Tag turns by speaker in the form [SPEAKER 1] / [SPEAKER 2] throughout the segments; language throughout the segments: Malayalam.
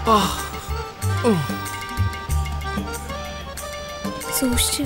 [SPEAKER 1] സൂക്ഷിച്ച്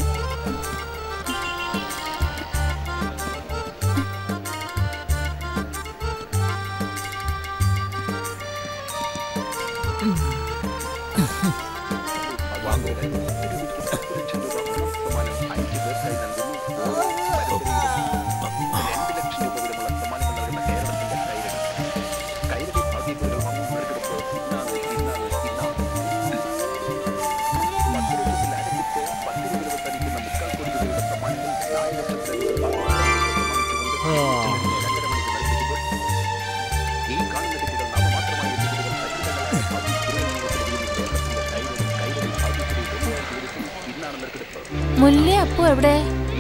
[SPEAKER 1] മുല്ലേ അപ്പു എവിടെ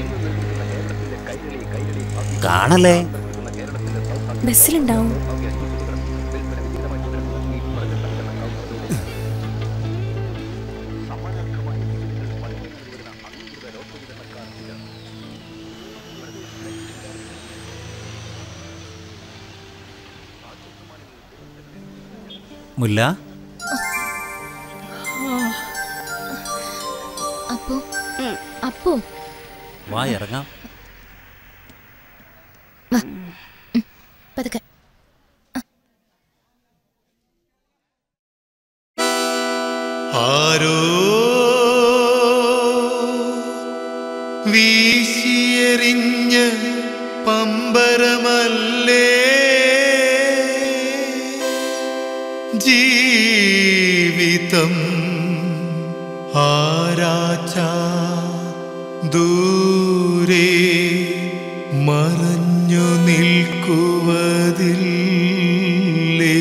[SPEAKER 2] കാണല്ലേ
[SPEAKER 1] ബസ്സിലുണ്ടാവും
[SPEAKER 2] മുല്ല
[SPEAKER 1] അപ്പു അപ്പു
[SPEAKER 2] വാ ഇറങ്ങാം
[SPEAKER 1] പതുക്കെ
[SPEAKER 3] ആരോ വീശിയെറിഞ്ഞ പമ്പരമല്ലേ ജീവിതം ആരാച്ച ദൂരെ മറഞ്ഞു നിൽക്കുവതില്ലേ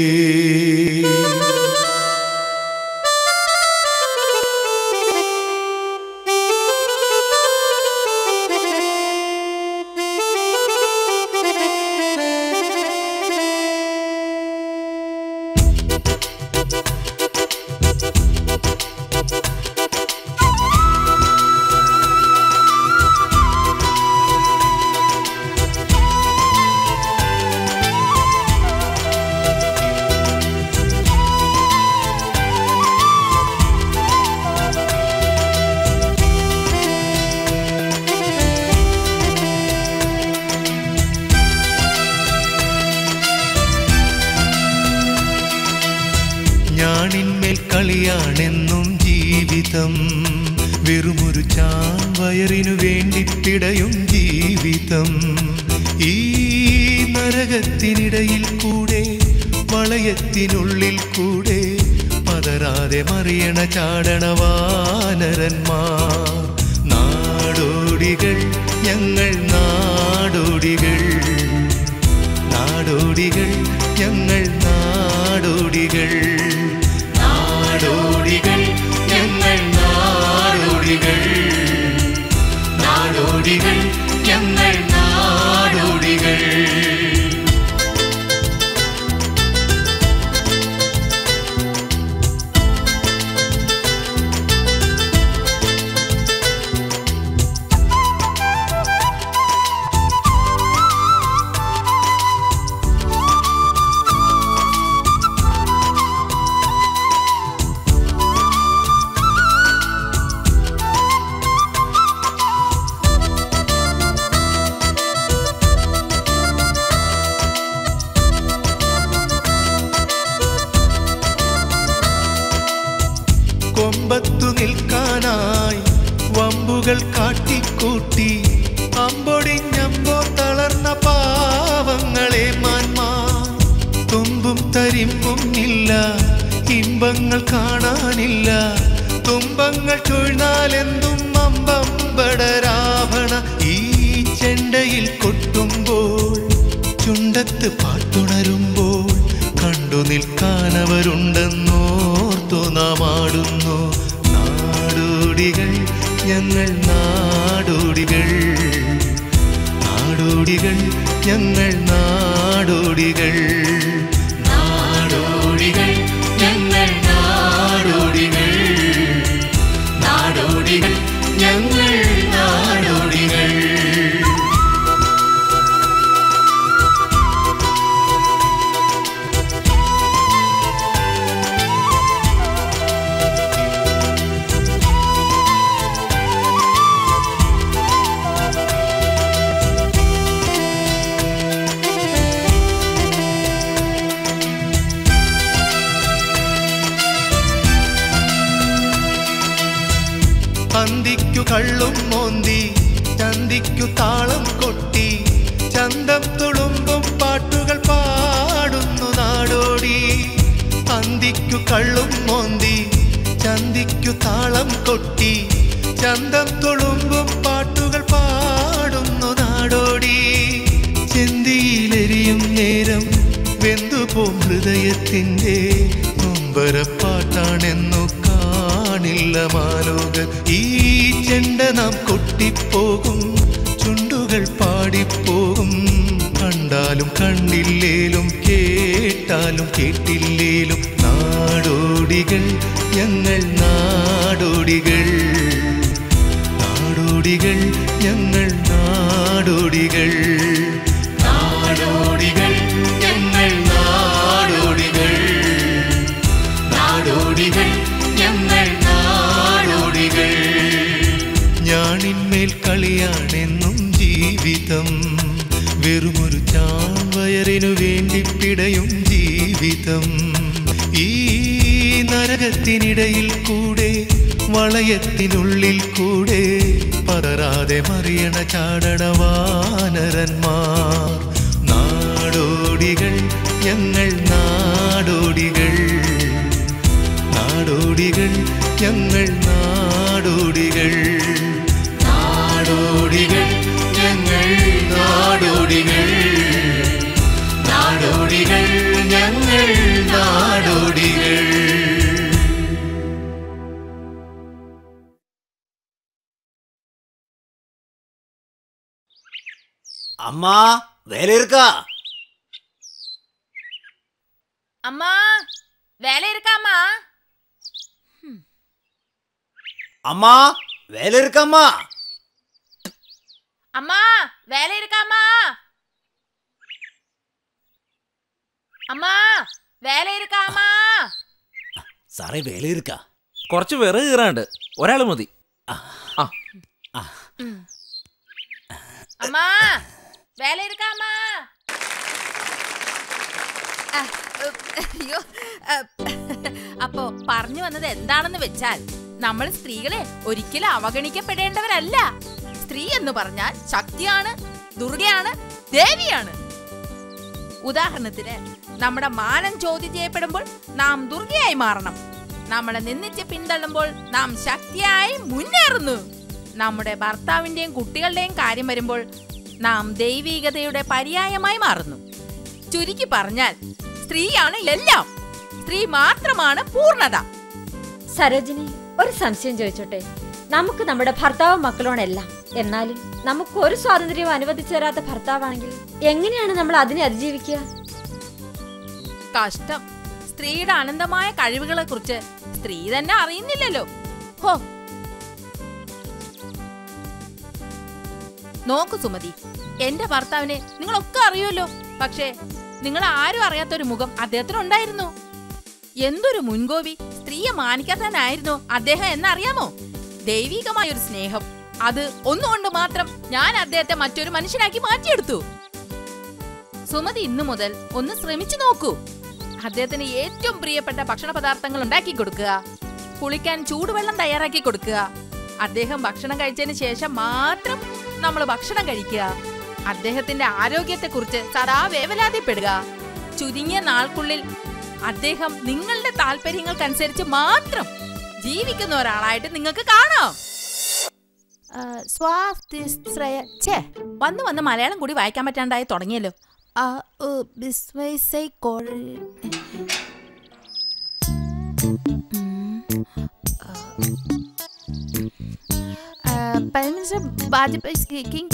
[SPEAKER 3] ഞാണിന്മേൽ കളിയാണെന്നും ജീവിതം വെറുമൊരു ചാൻ വയറിനു വേണ്ടി പിടയും ജീവിതം ഈ നരകത്തിനിടയിൽ കൂടെ വളയത്തിനുള്ളിൽ കൂടെ പതരാതെ മറിയണ ചാടണ വാനരന്മാർ നാടോടികൾ ഞങ്ങൾ നാടോടികൾ നാടോടികൾ ഞങ്ങൾ നാടോടികൾ നാടോടികൾ ഞങ്ങൾ നാടോടികൾ നാടോടികൾ ഞങ്ങൾ നാടോടികൾ കൊമ്പത്തു നിൽക്കാനായി വമ്പുകൾ കാട്ടിക്കൂട്ടി അമ്പൊടിഞ്ഞമ്പോ തളർന്ന പാവങ്ങളെ മാൻമാ തുമ്പും തരിമ്പും ഇല്ല ഇമ്പങ്ങൾ കാണാനില്ല തുമ്പങ്ങൾ ചൊഴ്ന്നാലെന്തും അമ്പമ്പടരാവണ ഈ ചെണ്ടയിൽ കൊട്ടുമ്പോൾ ചുണ്ടത്ത് പാട്ടുണരുമ്പോൾ കണ്ടു നിൽക്കാനവരുണ്ടെന്നോർത്തു നാം ആടുന്നു നാടോടികൾ ഞങ്ങൾ നാടോടികൾ നാടോടികൾ ഞങ്ങൾ നാടോടികൾ നാടോടികൾ ഞങ്ങൾ നാടോടികൾ നാടോടികൾ ഞങ്ങൾ നാടോടികൾ കള്ളും മോന്തി ചന്തിക്കു താളം കൊട്ടി ചന്തം തുളുമ്പും പാട്ടുകൾ പാടുന്നു നാടോടി അന്തിക്കു കള്ളും മോന്തി ചന്തിക്കു താളം കൊട്ടി ചന്തം തുളുമ്പും പാട്ടുകൾ പാടുന്നു നാടോടി ചെന്തിയിലെരിയും നേരം വെന്തുപോം ഹൃദയത്തിൻ്റെ നൊമ്പരപ്പാട്ടാണെന്നു കാണില്ല മാലോകർ ഈ ചെണ്ട നാം കൊട്ടിപ്പോകും ചുണ്ടുകൾ പാടിപ്പോകും കണ്ടാലും കണ്ടില്ലേലും കേട്ടാലും കേട്ടില്ലേലും നാടോടികൾ ഞങ്ങൾ നാടോടികൾ നാടോടികൾ ഞങ്ങൾ നാടോടികൾ നാടോടികൾ ഞങ്ങൾ നാടോടികൾ നാടോടികൾ ഞങ്ങൾ നാടോടികൾ ഞാണിന്മേൽ കളിയാണെന്നും ജീവിതം വെറുമൊരു ചാവയറിനു വേണ്ടി പിടയും ജീവിതം ഈ നരകത്തിനിടയിൽ കൂടെ വളയത്തിനുള്ളിൽ കൂടെ പതറാതെ മറിയണ ചാടണ വാനരന്മാർ നാടോടികൾ ഞങ്ങൾ നാടോടികൾ നാടോടികൾ ഞങ്ങൾ നാടോടികൾ നാടോടികൾ ഞങ്ങൾ നാടോടികൾ നാടോടികൾ ഞങ്ങൾ നാടോടികൾ
[SPEAKER 2] அம்மா வேலை இருக்கா
[SPEAKER 4] அம்மா வேலை இருக்காம்மா
[SPEAKER 2] அம்மா வேலை இருக்காம்மா
[SPEAKER 4] அம்மா வேலை இருக்காம்மா அம்மா வேலை இருக்காம்மா
[SPEAKER 2] സാറേ വേല ഇരിക്കാ
[SPEAKER 5] കുറച്ച് വിറക് കീറാണ്ട് ഒരാൾ മതി ആ
[SPEAKER 4] அம்மா வேலை இருக்காம்மா ആ, ഉ, അയ്യോ ആ, അപ്പോ പറഞ്ഞു വന്നത് എന്താണെന്ന് വെച്ചാൽ നമ്മൾ സ്ത്രീകളെ ഒരിക്കലും അവഗണിക്കപ്പെടേണ്ടവരല്ല സ്ത്രീ എന്ന് പറഞ്ഞാൽ ശക്തിയാണ് ദുർഗയാണ് ദേവിയാണ് ഉദാഹരണത്തിന് നമ്മുടെ മാനം ചോദ്യം ചെയ്യപ്പെടുമ്പോൾ നാം ദുർഗയായി മാറണം നമ്മളെ നിന്നിച്ച് പിന്തള്ളുമ്പോൾ നാം ശക്തിയായി മുന്നേറുന്നു നമ്മുടെ ഭർത്താവിന്റെയും കുട്ടികളുടെയും കാര്യം വരുമ്പോൾ നാം ദൈവീകതയുടെ പര്യായമായി മാറുന്നു ചുരുക്കി പറഞ്ഞാൽ സ്ത്രീയാണ് എല്ലാം സ്ത്രീ മാത്രമാണ് പൂർണ്ണത
[SPEAKER 6] സരോജിനി ഒരു സംശയം ചോദിച്ചോട്ടെ നമുക്ക് നമ്മുടെ ഭർത്താവും മക്കളോണെല്ലാം എന്നാലും നമുക്ക് ഒരു സ്വാതന്ത്ര്യവും അനുവദിച്ചു തരാത്ത ഭർത്താവാണെങ്കിൽ എങ്ങനെയാണ് നമ്മൾ അതിനെ അതിജീവിക്കുക
[SPEAKER 4] കഷ്ടം സ്ത്രീയുടെ അനന്തമായ കഴിവുകളെ കുറിച്ച് സ്ത്രീ തന്നെ അറിയുന്നില്ലല്ലോ ഹോ നോക്കു സുമതി എന്റെ ഭർത്താവിനെ നിങ്ങളൊക്കെ അറിയുമല്ലോ പക്ഷേ നിങ്ങൾ ആരും അറിയാത്തൊരു മുഖം അദ്ദേഹത്തിനുണ്ടായിരുന്നു എന്തൊരു മുൻകോപി സ്ത്രീയെ മാനിക്കാത്തനായിരുന്നു അദ്ദേഹം എന്നറിയാമോ ദൈവികമായ ഒരു സ്നേഹം അത് ഒന്നുകൊണ്ട് മാത്രം ഞാൻ അദ്ദേഹത്തെ മറ്റൊരു മനുഷ്യനാക്കി മാറ്റിയെടുത്തു സുമതി ഇന്നു മുതൽ ഒന്ന് ശ്രമിച്ചു നോക്കൂ അദ്ദേഹത്തിന് ഏറ്റവും പ്രിയപ്പെട്ട ഭക്ഷണ പദാർത്ഥങ്ങൾ ഉണ്ടാക്കി കൊടുക്കുക കുളിക്കാൻ ചൂടുവെള്ളം തയ്യാറാക്കി കൊടുക്കുക അദ്ദേഹം ഭക്ഷണം കഴിച്ചതിന് ശേഷം മാത്രം നമ്മൾ ഭക്ഷണം കഴിക്കുക അദ്ദേഹത്തിന്റെ ആരോഗ്യത്തെക്കുറിച്ച് സദാ വേവലാതിപ്പെടുക ചുരുങ്ങിയ നാൾക്കുള്ളിൽ അദ്ദേഹം നിങ്ങളുടെ താല്പര്യങ്ങൾക്കനുസരിച്ച് മാത്രം ജീവിക്കുന്ന ഒരാളായിട്ട് നിങ്ങൾക്ക് കാണാം ആ, സ്വാതിശ്രയ ഛേ വന്ന് വന്ന് മലയാളം കൂടി വായിക്കാൻ പറ്റാണ്ടായി തുടങ്ങിയല്ലോ ആ, ഉ, ബിസ്വൈസൈ കോഴ- ഉം. ആ, ആ, Prime Minister Bajpayee speaking.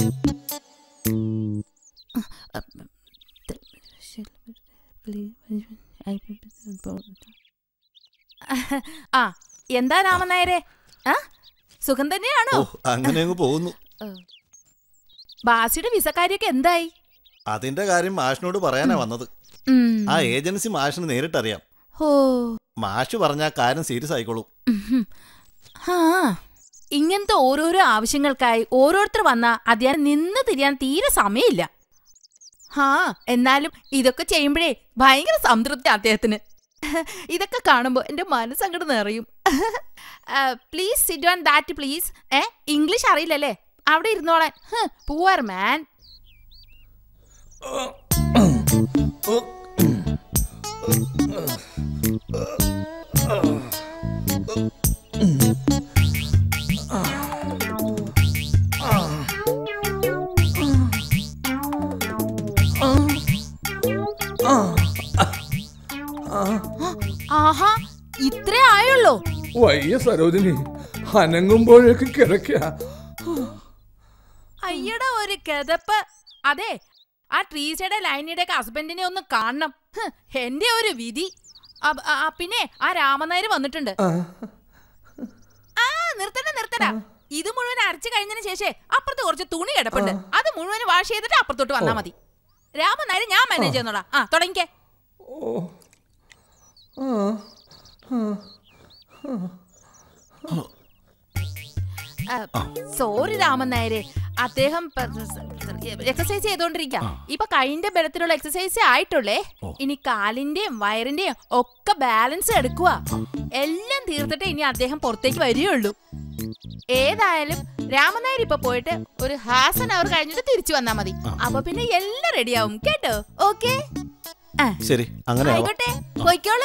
[SPEAKER 4] ആ എന്താ രാമനായരെ ആ സുഖം തന്നെയാണോ
[SPEAKER 7] ഓ അങ്ങനെ അങ്ങ് പോകുന്നു
[SPEAKER 4] ബാസിയുടെ വിസക്കാരിയൊക്കെ എന്തായി
[SPEAKER 7] അതിന്റെ കാര്യം മാഷിനോട് പറയാനാ വന്നത്
[SPEAKER 4] ഉം.
[SPEAKER 7] ആ ഏജൻസി മാഷിന് നേരിട്ടറിയാം
[SPEAKER 4] ഹോ
[SPEAKER 7] മാഷ് പറഞ്ഞ ആ കാര്യം സീരിയസ് ആയിക്കോളൂ
[SPEAKER 4] ഉഹും. ആ ഇങ്ങനത്തെ ഓരോരോ ആവശ്യങ്ങൾക്കായി ഓരോരുത്തർ വന്ന അദ്ദേഹം നിന്ന് തിരിയാൻ തീരെ സമയമില്ല ആ എന്നാലും ഇതൊക്കെ ചെയ്യുമ്പോഴേ ഭയങ്കര സംതൃപ്തി അദ്ദേഹത്തിന് ഇതൊക്കെ കാണുമ്പോൾ എന്റെ മനസ്സങ്ങോട്ട് നിറയും please sit on that please ഏ ഇംഗ്ലീഷ് അറിയില്ലല്ലേ അവിടെ ഇരുന്നോളാൻ പൂവർ മാൻ ആഹാ ഇത്രേ ആയുള്ളൂ
[SPEAKER 8] വയ്യ സരോജിനി അനങ്ങുമ്പോഴേക്ക് കിടക്കുക
[SPEAKER 4] അയ്യടാ ഒരു കിതപ്പ് അതെ ആ ട്രീസയുടെ ലൈനിയുടെ ഒക്കെ ഹസ്ബൻഡിനെ ഒന്ന് കാണണം ഹ്, എന്റെ ഒരു വിധി അബ്- ആ, പിന്നെ ആ രാമനായർ വന്നിട്ടുണ്ട് ആ നിർത്തണ്ട നിർത്തണ്ട ഇത് മുഴുവൻ അരച്ചു കഴിഞ്ഞതിന് ശേഷം അപ്പുറത്ത് കുറച്ച് തുണി കിടപ്പുണ്ട് അത് മുഴുവൻ വാഷ് ചെയ്തിട്ട് അപ്പുറത്തോട്ട് വന്നാ മതി രാമനായർ ഞാൻ മാനേജ് ചെയ്യുന്നോളാം ആ തുടങ്ങിക്കേ സോറി രാമൻ നായരെ അദ്ദേഹം എക്സസൈസ് ചെയ്തോണ്ടിരിക്ക ഇപ്പൊ കൈന്റെ ബലത്തിലുള്ള എക്സസൈസ് ആയിട്ടുള്ളേ ഇനി കാലിന്റെയും വയറിന്റെയും ഒക്കെ ബാലൻസ് എടുക്കുക എല്ലാം തീർത്തിട്ട് ഇനി അദ്ദേഹം പുറത്തേക്ക് വരികയുള്ളൂ ഏതായാലും രാമൻ നായർ ഇപ്പൊ പോയിട്ട് ഒരു ഹാഫ് ആൻ അവർ കഴിഞ്ഞിട്ട് തിരിച്ചു വന്നാ മതി അപ്പൊ പിന്നെ എല്ലാം റെഡിയാവും കേട്ടോ ഓക്കെ
[SPEAKER 7] ശരി അങ്ങനെ ആവാം.
[SPEAKER 4] ആയിക്കോട്ടെ പോയിക്കോളൂ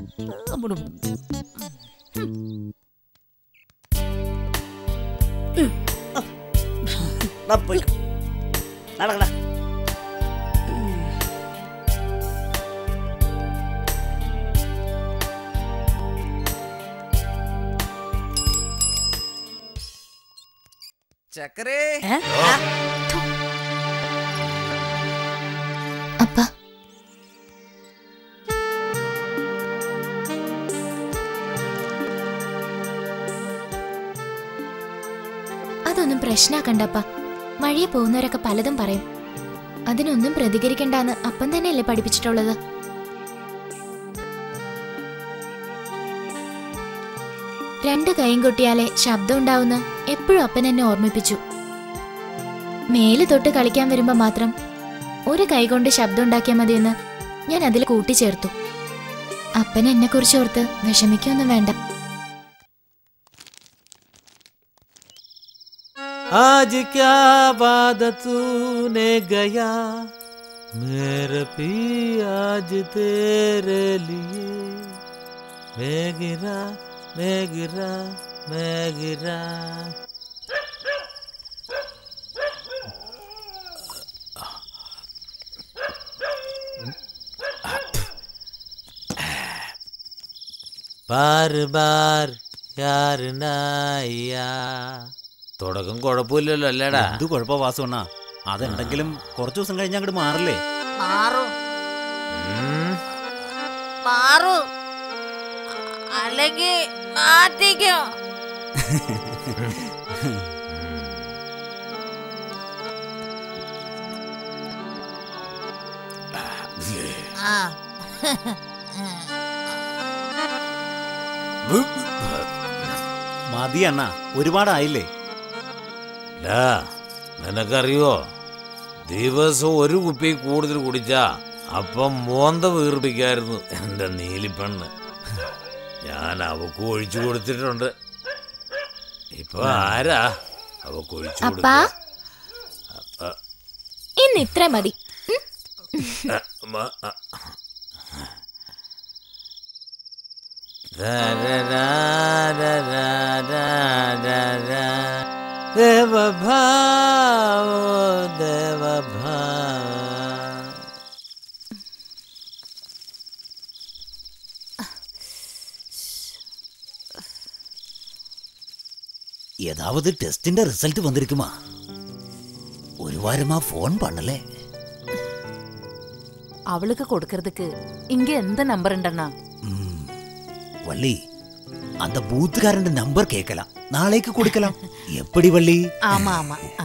[SPEAKER 2] നടക്കട
[SPEAKER 5] ചക്കരേ
[SPEAKER 1] അപ്പ അതൊന്നും പ്രശ്നാക്കണ്ടപ്പ വഴിയെ പോകുന്നവരൊക്കെ പലതും പറയും അതിനൊന്നും പ്രതികരിക്കണ്ടെന്ന് അപ്പം തന്നെയല്ലേ പഠിപ്പിച്ചിട്ടുള്ളത് രണ്ട് കൈയും കൊട്ടിയാലേ ശബ്ദം ഉണ്ടാവുന്ന എപ്പോഴും അപ്പൻ എന്നെ ഓർമ്മിപ്പിച്ചു മേല് തൊട്ട് കളിക്കാൻ വരുമ്പോ മാത്രം ഒരു കൈ കൊണ്ട് ശബ്ദം ഉണ്ടാക്കിയാൽ മതിയെന്ന് ഞാൻ അതിൽ കൂട്ടിച്ചേർത്തു അപ്പൻ എന്നെ കുറിച്ച് ഓർത്ത് വിഷമിക്കൊന്നും വേണ്ട
[SPEAKER 5] आज क्या वादा तूने गया मेरे पी आज तेरे लिए मैं गिरा मैं गिरा मैं गिरा ബാർ ബാർ യാർ നായ തുടക്കം കുഴപ്പമില്ലല്ലോ അല്ലേടാ
[SPEAKER 2] എന്ത് കുഴപ്പ വാസുണ്ണ അതുണ്ടെങ്കിലും കുറച്ചു ദിവസം കഴിഞ്ഞ് അങ്ങോട്ട് മാറില്ലേ
[SPEAKER 4] മാറും
[SPEAKER 5] ഉം.
[SPEAKER 4] മാറും അല്ലെങ്കിൽ മാറ്റിക്കോ ആ
[SPEAKER 2] മതി അണ്ണ ഒരുപാടായില്ലേ
[SPEAKER 5] ഡാ, നിനക്കറിയോ ദിവസം ഒരു കുപ്പി കൂടുതൽ കുടിച്ചാ അപ്പം മോന്ത വീർപ്പിക്കായിരുന്നു എന്റെ നീലിപ്പെണ്ണ് ഞാൻ അവക്ക് ഒഴിച്ചു കൊടുത്തിട്ടുണ്ട് ഇപ്പൊ ആരാ അവക്ക് ഒഴിച്ചു
[SPEAKER 1] അപ്പാ
[SPEAKER 5] കൊടുക്കുക
[SPEAKER 1] ഇന്ന് ഇത്ര മതി
[SPEAKER 5] ദേവഭാവോ ദേവഭാവ
[SPEAKER 2] ஏதாவது டெஸ்டிന്റെ ரிசல்ட் வந்திருக்குமா ஒரு வாரமா ஃபோன் பண்ணல
[SPEAKER 4] அவளுக்கு கொடுக்கறதுக்கு இங்க எந்த நம்பர் உண்டண்ணா
[SPEAKER 2] ம், வள்ளி அந்த பூத்துக்காரன் நம்பர் கேட்கலாம் நாளைக்கு கொடுக்கலாம் எப்படி வள்ளி
[SPEAKER 4] ஆமா ஆமா ஆ.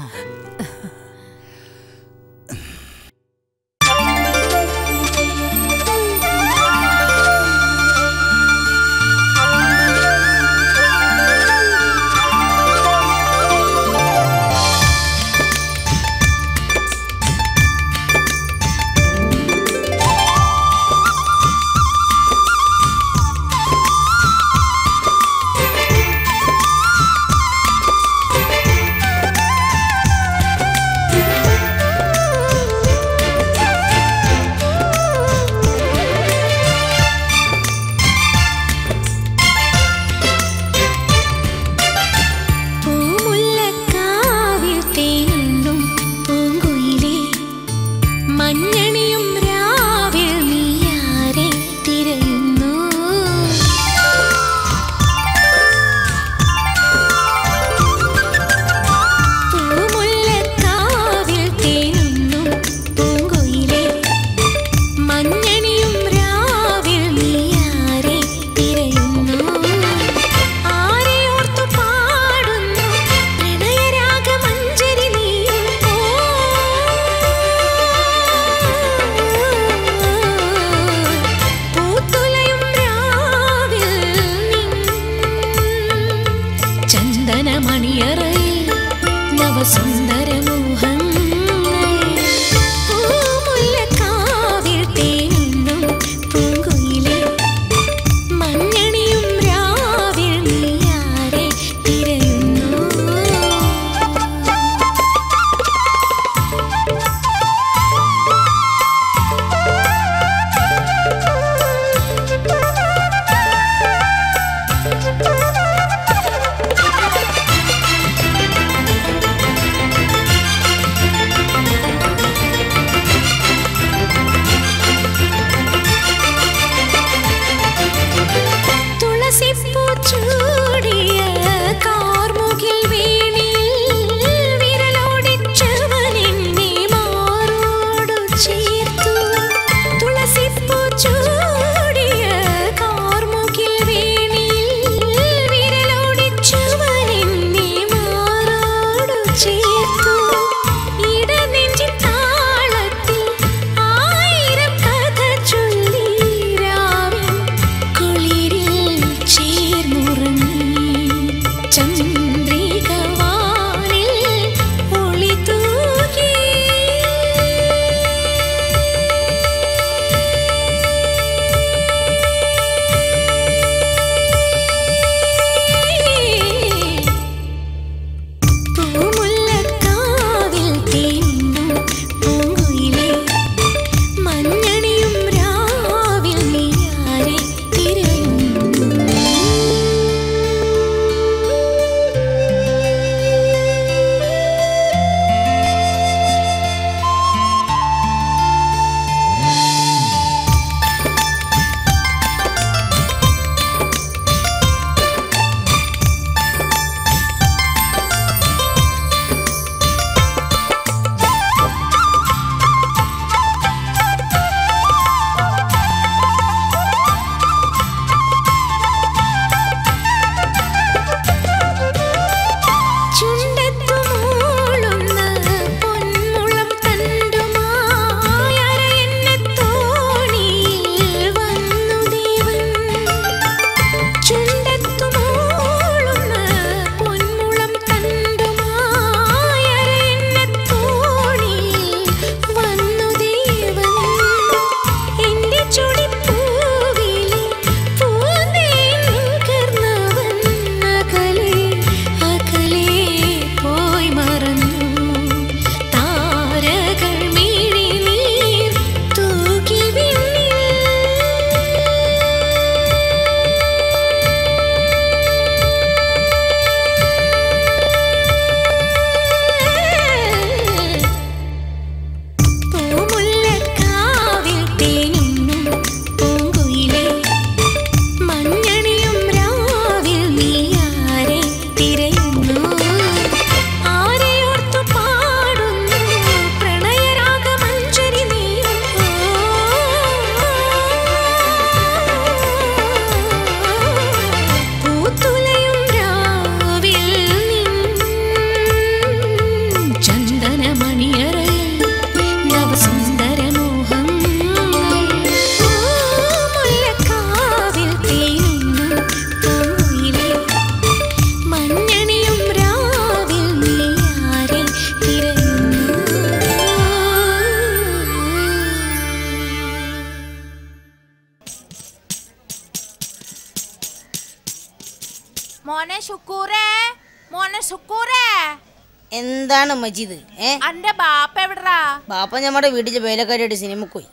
[SPEAKER 4] മോനെ ശുക്കൂറേ മോനെ ശുക്കൂറേ
[SPEAKER 9] എന്താണ് മജീദ് ഏ
[SPEAKER 4] അന്റെ ബാപ്പ എവിടാ
[SPEAKER 9] ബാപ്പ നമ്മുടെ വീട്ടിലെ വേലക്കാരിയായിട്ട് സിനിമക്ക് പോയി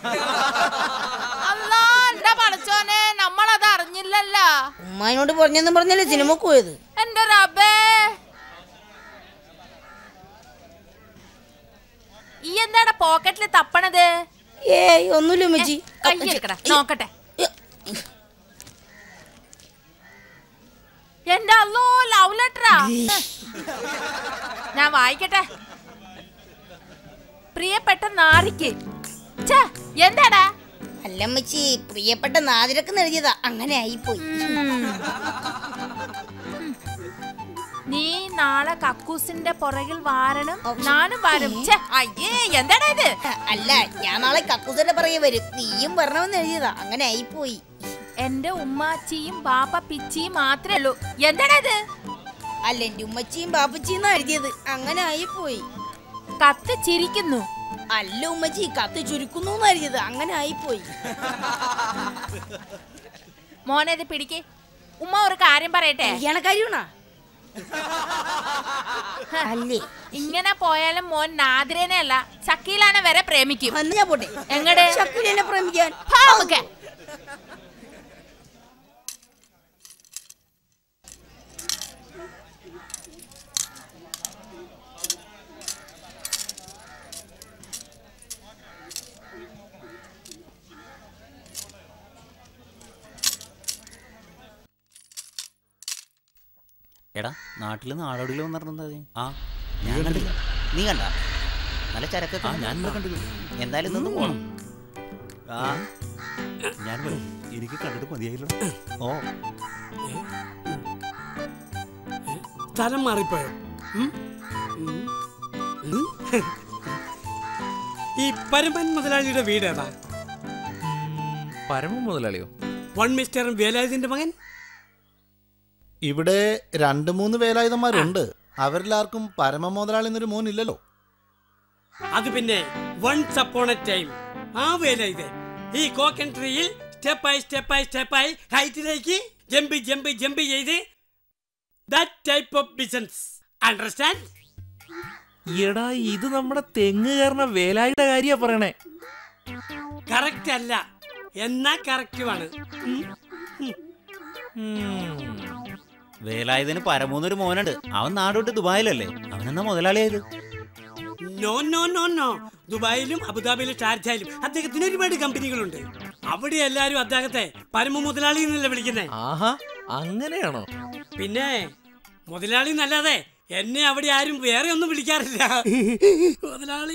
[SPEAKER 4] അല്ലാ എന്റെ പഠിച്ചോനെ നമ്മളത് അറിഞ്ഞില്ലല്ലോ
[SPEAKER 9] ഉമ്മാനോട് പറഞ്ഞെന്നും പറഞ്ഞല്ലേ സിനിമക്ക് പോയത്
[SPEAKER 4] എന്റെ റബ്ബേ ഈ എന്താടാ പോക്കറ്റിൽ തപ്പണത്
[SPEAKER 9] ഏയ് ഒന്നുമില്ല ഉമ്മച്ചി
[SPEAKER 4] കൈ എടുക്കടാ നോക്കട്ടെ എന്റെ അല്ലോ ലവ് ലെറ്ററാ ഞാൻ വായിക്കട്ടെ പ്രിയപ്പെട്ട നാരിക്ക് ഛെ, എന്താടാ
[SPEAKER 9] അല്ല അമ്മച്ചി പ്രിയപ്പെട്ട നാതിരക്കെന്ന് എഴുതിയതാ അങ്ങനെ ആയിപ്പോയി
[SPEAKER 4] നീ നാളെ കക്കൂസിന്റെ പുറകിൽ വാരണം ഞാനും വരും ഛെ, അയ്യേ എന്താടാ ഇത്
[SPEAKER 9] അല്ല ഞാൻ നാളെ കക്കൂസന്റെ പറയെ വരും നീയും വരണമെന്ന് എഴുതിയതാ അങ്ങനെ ആയിപ്പോയി
[SPEAKER 4] എന്റെ ഉമ്മാച്ചിയും ബാപ്പ പിച്ചിയും മാത്രമേ ഉള്ളൂ എന്താടാ ഇത്
[SPEAKER 9] അല്ല എന്റെ ഉമ്മച്ചിയും ബാപ്പച്ചിയും എഴുതിയത് അങ്ങനെ ആയിപ്പോയി
[SPEAKER 4] കത്ത് ചിരിക്കുന്നു
[SPEAKER 9] അല്ല ഉമ്മച്ചി കത്ത് ചുരുക്കുന്നു എഴുതിയത് അങ്ങനെ ആയിപ്പോയി
[SPEAKER 4] മോനെ ഇത് പിടിക്ക് ഉമ്മ ഒരു കാര്യം പറയട്ടെ
[SPEAKER 9] കല്യാണക്കാരിയാണോ അല്ലേ
[SPEAKER 4] ഇങ്ങനെ പോയാലും മോൻ നാദിരനെ അല്ല ചക്കീലാനെ വരെ പ്രേമിക്കും
[SPEAKER 9] അന്ന് ഞാൻ പോട്ടെ
[SPEAKER 4] എങ്ങട്
[SPEAKER 9] ശക്കുലിനെ പ്രേമിക്കാൻ
[SPEAKER 4] പാവുക്കെ.
[SPEAKER 2] എടാ നാട്ടിൽ നാടോടിയിൽ വന്നിരുന്നത് ആ ഞാൻ കണ്ടില്ല നീ കണ്ട നല്ല ചരക്കൊക്കെ ഞാൻ കണ്ടില്ല എന്തായാലും നിന്ന് പോണം ആ ഞാൻ വരും എനിക്ക് കണ്ടിട്ട് മതിയായില്ല ഓ
[SPEAKER 10] സ്ഥലം മാറിപ്പോയോ ഉം? ഉം. ഉം. ഈ പരമൻ മുതലാളിയുടെ വീട് ഏതാ
[SPEAKER 5] പരമ മുതലാളിയോ
[SPEAKER 10] വൺ മിസ്റ്ററും വേലായുധന്റെ മകൻ
[SPEAKER 7] ഇവിടെ രണ്ട് മൂന്ന് വേലായുധന്മാരുണ്ട് അവരിലാർക്കും പരമ മുതലാളി എന്നൊരു മോനില്ലല്ലോ
[SPEAKER 10] അത് പിന്നെ വൺസ് അപ്പോൺ എ ടൈം ആ വേലായുധൻ ഈ കോക്കൻ ട്രീയിൽ സ്റ്റെപ്പായി സ്റ്റെപ്പായി സ്റ്റെപ്പായി ഹൈറ്റിലേക്ക് ജമ്പ് ജമ്പ് ജമ്പ് ചെയ്ത് that type of business understand
[SPEAKER 5] എടാ ഇത് നമ്മുടെ തെങ്ങ് കയറുന്ന വേലായുടെ കാര്യ പറയണേ
[SPEAKER 10] കറക്റ്റ് അല്ല എന്നാ കറക്റ്റുമാണ്
[SPEAKER 2] വേലായുധന് പരമൂന്നൊരു മോനുണ്ട് അവൻ നാടോട്ട് ദുബായിലല്ലേ അവനെന്നാ മുതലാളിയായത്
[SPEAKER 10] നോ നോ നോ നോ ദുബായിലും അബുദാബിയിലും ഷാർജയിലും അദ്ദേഹത്തിന് ഒരുപാട് കമ്പനികളുണ്ട് അവിടെ എല്ലാരും അദ്ദേഹത്തെ പരമ മുതലാളി എന്നല്ലേ വിളിക്കുന്നേ
[SPEAKER 5] ആഹാ അങ്ങനെയാണോ
[SPEAKER 10] പിന്നെ മുതലാളി എന്നല്ലാതെ എന്നെ അവിടെ ആരും വേറെ ഒന്നും വിളിക്കാറില്ല മുതലാളി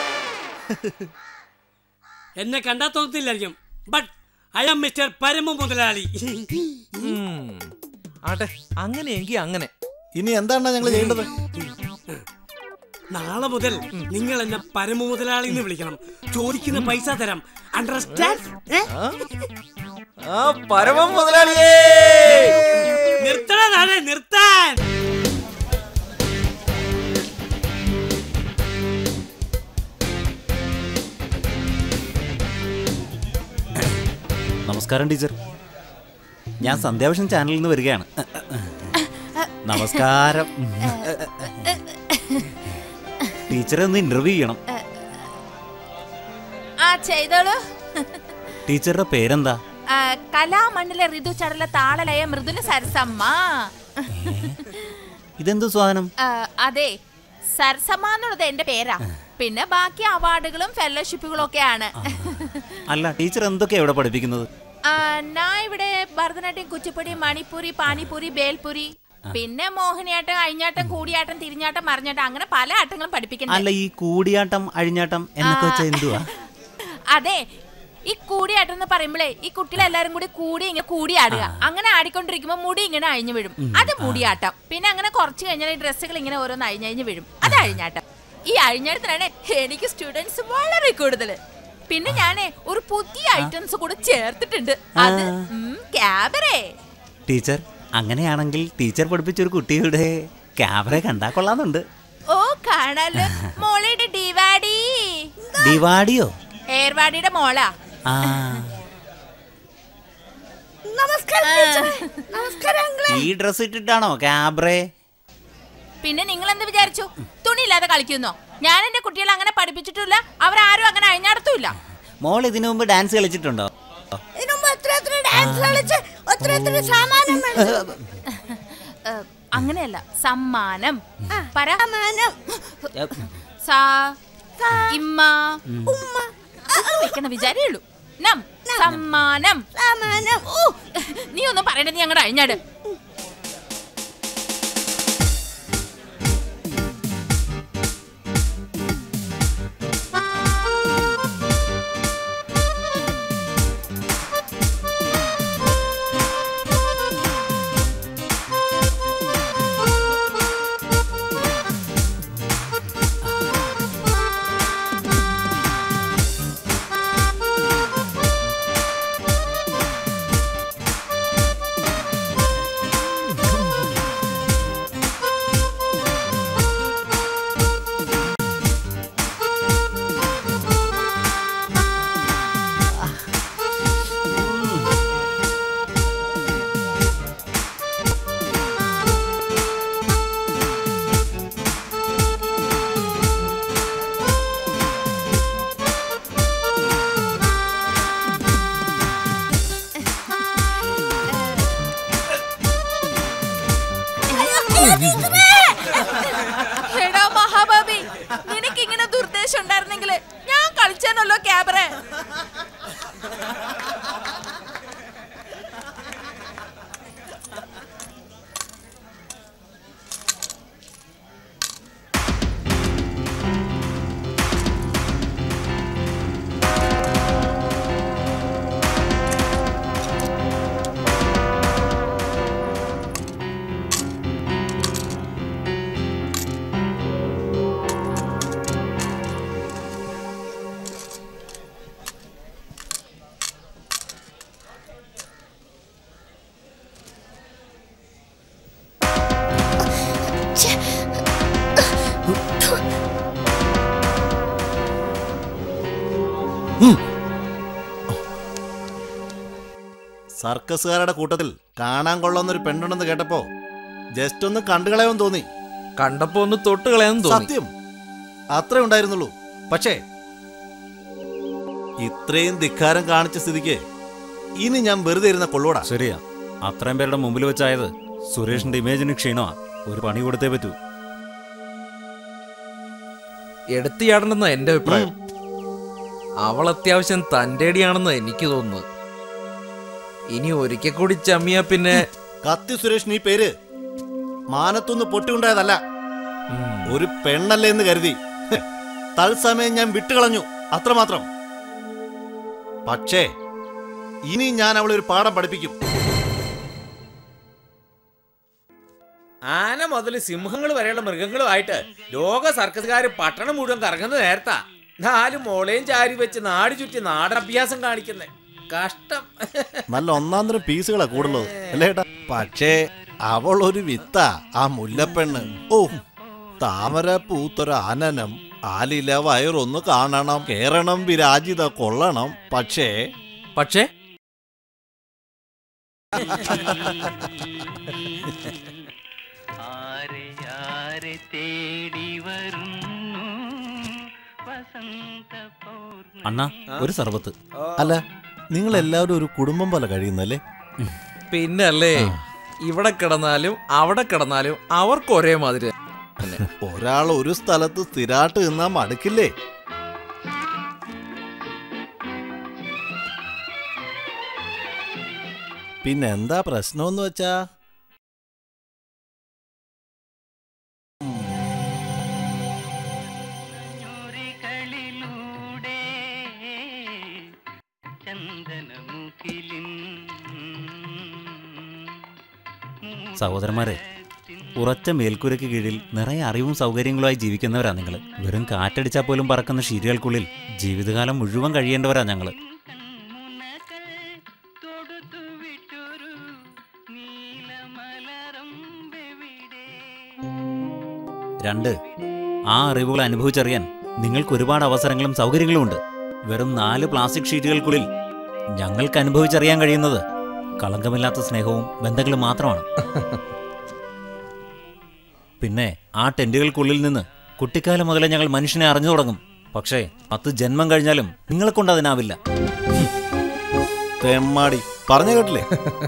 [SPEAKER 10] എന്നെ കണ്ടാ തോന്നത്തില്ലായിരിക്കും but I am mister Parama മുതലാളി
[SPEAKER 5] ഉം. ആട്ടെ അങ്ങനെയെങ്കിൽ അങ്ങനെ
[SPEAKER 7] ഇനി എന്താണ് ഞങ്ങൾ ചെയ്യേണ്ടത്
[SPEAKER 10] നാളെ മുതൽ നിങ്ങൾ എന്നെ പരമ മുതലാളി എന്ന് വിളിക്കണം ചോദിക്കുന്ന പൈസ തരാം അണ്ടർസ്റ്റാൻഡ്
[SPEAKER 5] ആ പരമ മുതലാളിയേ
[SPEAKER 10] നിർത്തണ താഴെ നിർത്താൻ
[SPEAKER 2] നമസ്കാരം ടീച്ചർ ഞാൻ സന്ധ്യാവിഷൻ ചാനലിൽ നിന്ന് വരികയാണ് നമസ്കാരം ടീച്ചറെ ഒന്ന് ഇന്റർവ്യൂ ചെയ്യണം
[SPEAKER 4] ആ ചെയ്തോളൂ
[SPEAKER 2] ടീച്ചറുടെ പേരെന്താ
[SPEAKER 4] ആ, കലാമണ്ണിലെ ഋതു ചടല താളലയ മൃദുല സരസമ്മ
[SPEAKER 2] ഇതെന്ത് സാധനം
[SPEAKER 4] ആ, അതെ സരസമ്മ എന്നുള്ളത് എന്റെ പേരാ പിന്നെ ബാക്കി അവാർഡുകളും ഫെലോഷിപ്പുകളും ഒക്കെയാണ്
[SPEAKER 2] അല്ല ടീച്ചർ എന്തൊക്കെയാ ഇവിടെ പഠിപ്പിക്കുന്നത്
[SPEAKER 4] ആ, ഞാൻ ഇവിടെ ഭരതനാട്യം കുച്ചിപ്പുടി മണിപ്പൂരി പാനിപ്പൂരി ബേൽപൂരി പിന്നെ മോഹിനിയാട്ടം അഴിഞ്ഞാട്ടം കൂടിയാട്ടം തിരിഞ്ഞാട്ടം മറിഞ്ഞാട്ടം അങ്ങനെ പല ആട്ടങ്ങളും പഠിപ്പിക്കുന്നുണ്ട്
[SPEAKER 2] അല്ല ഈ കൂടിയാട്ടം അഴിഞ്ഞാട്ടം എന്നൊക്കെ വെച്ചാൽ എന്തുവാ
[SPEAKER 4] അതെ ഈ കൂടിയാട്ടം എന്ന് പറയുമ്പോഴേ ഈ കുട്ടികളെല്ലാരും കൂടി കൂടി ഇങ്ങനെ കൂടിയാടുക അങ്ങനെ ആടിക്കൊണ്ടിരിക്കുമ്പോ മുടി ഇങ്ങനെ അഴിഞ്ഞു വീഴും അത് മുടിയാട്ടം പിന്നെ അങ്ങനെ കുറച്ച് കഴിഞ്ഞാൽ ഈ ഡ്രസ്സുകൾ ഇങ്ങനെ ഓരോന്ന് അഴിഞ്ഞഴിഞ്ഞ് വീഴും അത് അഴിഞ്ഞാട്ടം ഈ അഴിഞ്ഞാട്ടത്തിനാണ് എനിക്ക് സ്റ്റുഡൻസ് വളരെ കൂടുതൽ പിന്നെ ഞാനേ ഒരു പുതിയ ഐറ്റംസ് കൂടെ ചേർത്തിട്ടുണ്ട് അത് ക്യാബറേ
[SPEAKER 2] ടീച്ചർ അങ്ങനെയാണെങ്കിൽ ടീച്ചർ പഠിപ്പിച്ച ഒരു കുട്ടിയുടെ ക്യാമറ കണ്ടാ കൊള്ളാന്നുണ്ട്
[SPEAKER 4] ഓ കാണാലോ മോളയുടെ ഡിവാഡി
[SPEAKER 2] ഡിവാഡിയോ
[SPEAKER 4] ഏർവാടിയുടെ മോളാ
[SPEAKER 2] ആ
[SPEAKER 9] നമസ്കാരം ടീച്ചറെ. നമസ്കാരം അങ്കിളെ.
[SPEAKER 2] ഈ ഡ്രസ് ഇട്ടിട്ടാണോ ക്യാബ്രേ
[SPEAKER 4] പിന്നെ നിങ്ങൾ എന്ത് വിചാരിച്ചു തുണിയില്ലാതെ കളിക്കുന്നോ ഞാൻ എന്റെ കുട്ടികളെ അങ്ങനെ പഠിപ്പിച്ചിട്ടില്ല അവരാരും അങ്ങനെ അഴിഞ്ഞാടത്തുമില്ല
[SPEAKER 2] മോൾ ഇതിനു മുമ്പ് ഡാൻസ് കളിച്ചിട്ടുണ്ടോ
[SPEAKER 9] ഇതിനു മുമ്പ് എത്ര എത്ര ഡാൻസ് കളിച്ച് എത്ര എത്ര സമ്മാനം മേടിച്ചു.
[SPEAKER 4] ഏ, അങ്ങനെയല്ല സമ്മാനം പറ
[SPEAKER 9] സമ്മാനം.
[SPEAKER 4] സാ ഇമ്മ ഉമ്മ വെക്കണ വിചാരിയുള്ളൂ നം സമ്മാനം
[SPEAKER 9] സമ്മാനം.
[SPEAKER 4] ഓ, നീ ഒന്നും പറയണ്ട നീ അങ്ങോട്ട് അഴിഞ്ഞാട് എടാ മഹാബാബി നിനക്ക് ഇങ്ങനെ ദുർദ്ദേശം ഉണ്ടായിരുന്നെങ്കിൽ ഞാൻ കളിച്ചേനല്ലോ ക്യാബറെ
[SPEAKER 7] സർക്കസുകാരുടെ കൂട്ടത്തിൽ കാണാൻ കൊള്ളുന്നൊരു പെണ്ണുണ്ടെന്ന് കേട്ടപ്പോ ജസ്റ്റ് ഒന്ന് കണ്ടുകളയാൻ തോന്നി
[SPEAKER 5] കണ്ടപ്പോ ഒന്ന് തൊട്ട് കളയാൻ തോന്നി
[SPEAKER 7] സത്യം അത്രേ ഉണ്ടായിരുന്നുള്ളൂ പക്ഷേ ഇത്രയും ധിക്കാരം കാണിച്ച സ്ഥിതിക്ക് ഇനി ഞാൻ വെറുതെ ഇരുന്ന കൊള്ളൂടാ
[SPEAKER 11] ശരിയാ അത്രയും പേരുടെ മുമ്പിൽ വെച്ചായത് സുരേഷിന്റെ ഇമേജിന് ക്ഷീണമാ ഒരു പണി കൊടുത്തേ പറ്റൂ
[SPEAKER 5] എടുത്തിയാടണമെന്ന എന്റെ അഭിപ്രായം അവൾ അത്യാവശ്യം തന്റേടിയാണെന്ന് എനിക്ക് തോന്നുന്നത് ഇനി ഒരിക്കൽ കൂടി ചമ്മിയ പിന്നെ
[SPEAKER 7] കത്തി സുരേഷ് നീ പേര് മാനത്തൊന്ന് പൊട്ടിയുണ്ടായതല്ല ഒരു പെണ്ണല്ലേ എന്ന് കരുതി ഹ്, തത്സമയം ഞാൻ വിട്ടുകളഞ്ഞു അത്രമാത്രം പക്ഷേ ഇനി ഞാൻ അവളെ ഒരു പാഠം പഠിപ്പിക്കും
[SPEAKER 5] ആന മുതൽ സിംഹങ്ങൾ വരെയുള്ള മൃഗങ്ങളുമായിട്ട് ലോക സർക്കസുകാർ പട്ടണം മുഴുവൻ കറങ്ങുന്ന നേരത്താ നാല് മോളെയും ചാരി വെച്ച് നാട് ചുറ്റി നാടഭ്യാസം കാണിക്കുന്നേ കഷ്ടം
[SPEAKER 7] നല്ല ഒന്നാം തരം പീസുകളാ കൂടുള്ളത് അല്ലേ ഏട്ടാ പക്ഷേ അവൾ ഒരു വിത്താ ആ മുല്ലപ്പെണ്ണ് ഓ താമര പൂത്തൊരു ആനനം ആലില വയറൊന്ന് കാണണം കേറണം വിരാജിത കൊള്ളണം പക്ഷേ
[SPEAKER 5] പക്ഷേ
[SPEAKER 3] ആരെ തേടി വരുന്നു വസന്ത
[SPEAKER 11] അണ്ണാ ഒരു സർബത്ത്
[SPEAKER 7] അല്ല നിങ്ങൾ എല്ലാവരും ഒരു കുടുംബം പോലെ കഴിയുന്നല്ലേ
[SPEAKER 5] പിന്നല്ലേ ഇവിടെ കിടന്നാലും അവിടെ കിടന്നാലും അവർക്ക് ഒരേ മാതിരി തന്നെ.
[SPEAKER 7] ഒരാൾ ഒരു സ്ഥലത്ത് സ്ഥിരായിട്ട് നിന്നാ മടുക്കില്ലേ പിന്നെ എന്താ പ്രശ്നമെന്ന് വെച്ചാ
[SPEAKER 3] ഞൊറികളിലൂടെ ചന്ദനമുഖിലിൻ
[SPEAKER 11] സഹോദരന്മാരെ ഉറച്ച മേൽക്കൂരയ്ക്ക് കീഴിൽ നിറയെ അറിവും സൗകര്യങ്ങളുമായി ജീവിക്കുന്നവരാ നിങ്ങൾ വെറും കാറ്റടിച്ചാൽ പോലും പറക്കുന്ന ശീരികൾക്കുള്ളിൽ ജീവിതകാലം മുഴുവൻ കഴിയേണ്ടവരാ ഞങ്ങൾ രണ്ട് ആ അറിവുകൾ അനുഭവിച്ചറിയാൻ നിങ്ങൾക്ക് ഒരുപാട് അവസരങ്ങളും സൗകര്യങ്ങളും ഉണ്ട് വെറും നാല് പ്ലാസ്റ്റിക് ഷീറ്റുകൾക്കുള്ളിൽ ഞങ്ങൾക്ക് അനുഭവിച്ചറിയാൻ കഴിയുന്നത് കളങ്കമില്ലാത്ത സ്നേഹവും ബന്ധങ്ങളും മാത്രമാണ് പിന്നെ ആ ടെന്റുകൾക്കുള്ളിൽ നിന്ന് കുട്ടിക്കാലം മുതലേ ഞങ്ങൾ മനുഷ്യനെ അറിഞ്ഞു തുടങ്ങും പക്ഷേ പത്ത് ജന്മം കഴിഞ്ഞാലും നിങ്ങളെ കൊണ്ട് അതിനാവില്ല
[SPEAKER 7] തെമ്മാടി പറഞ്ഞു കേട്ടില്ലേ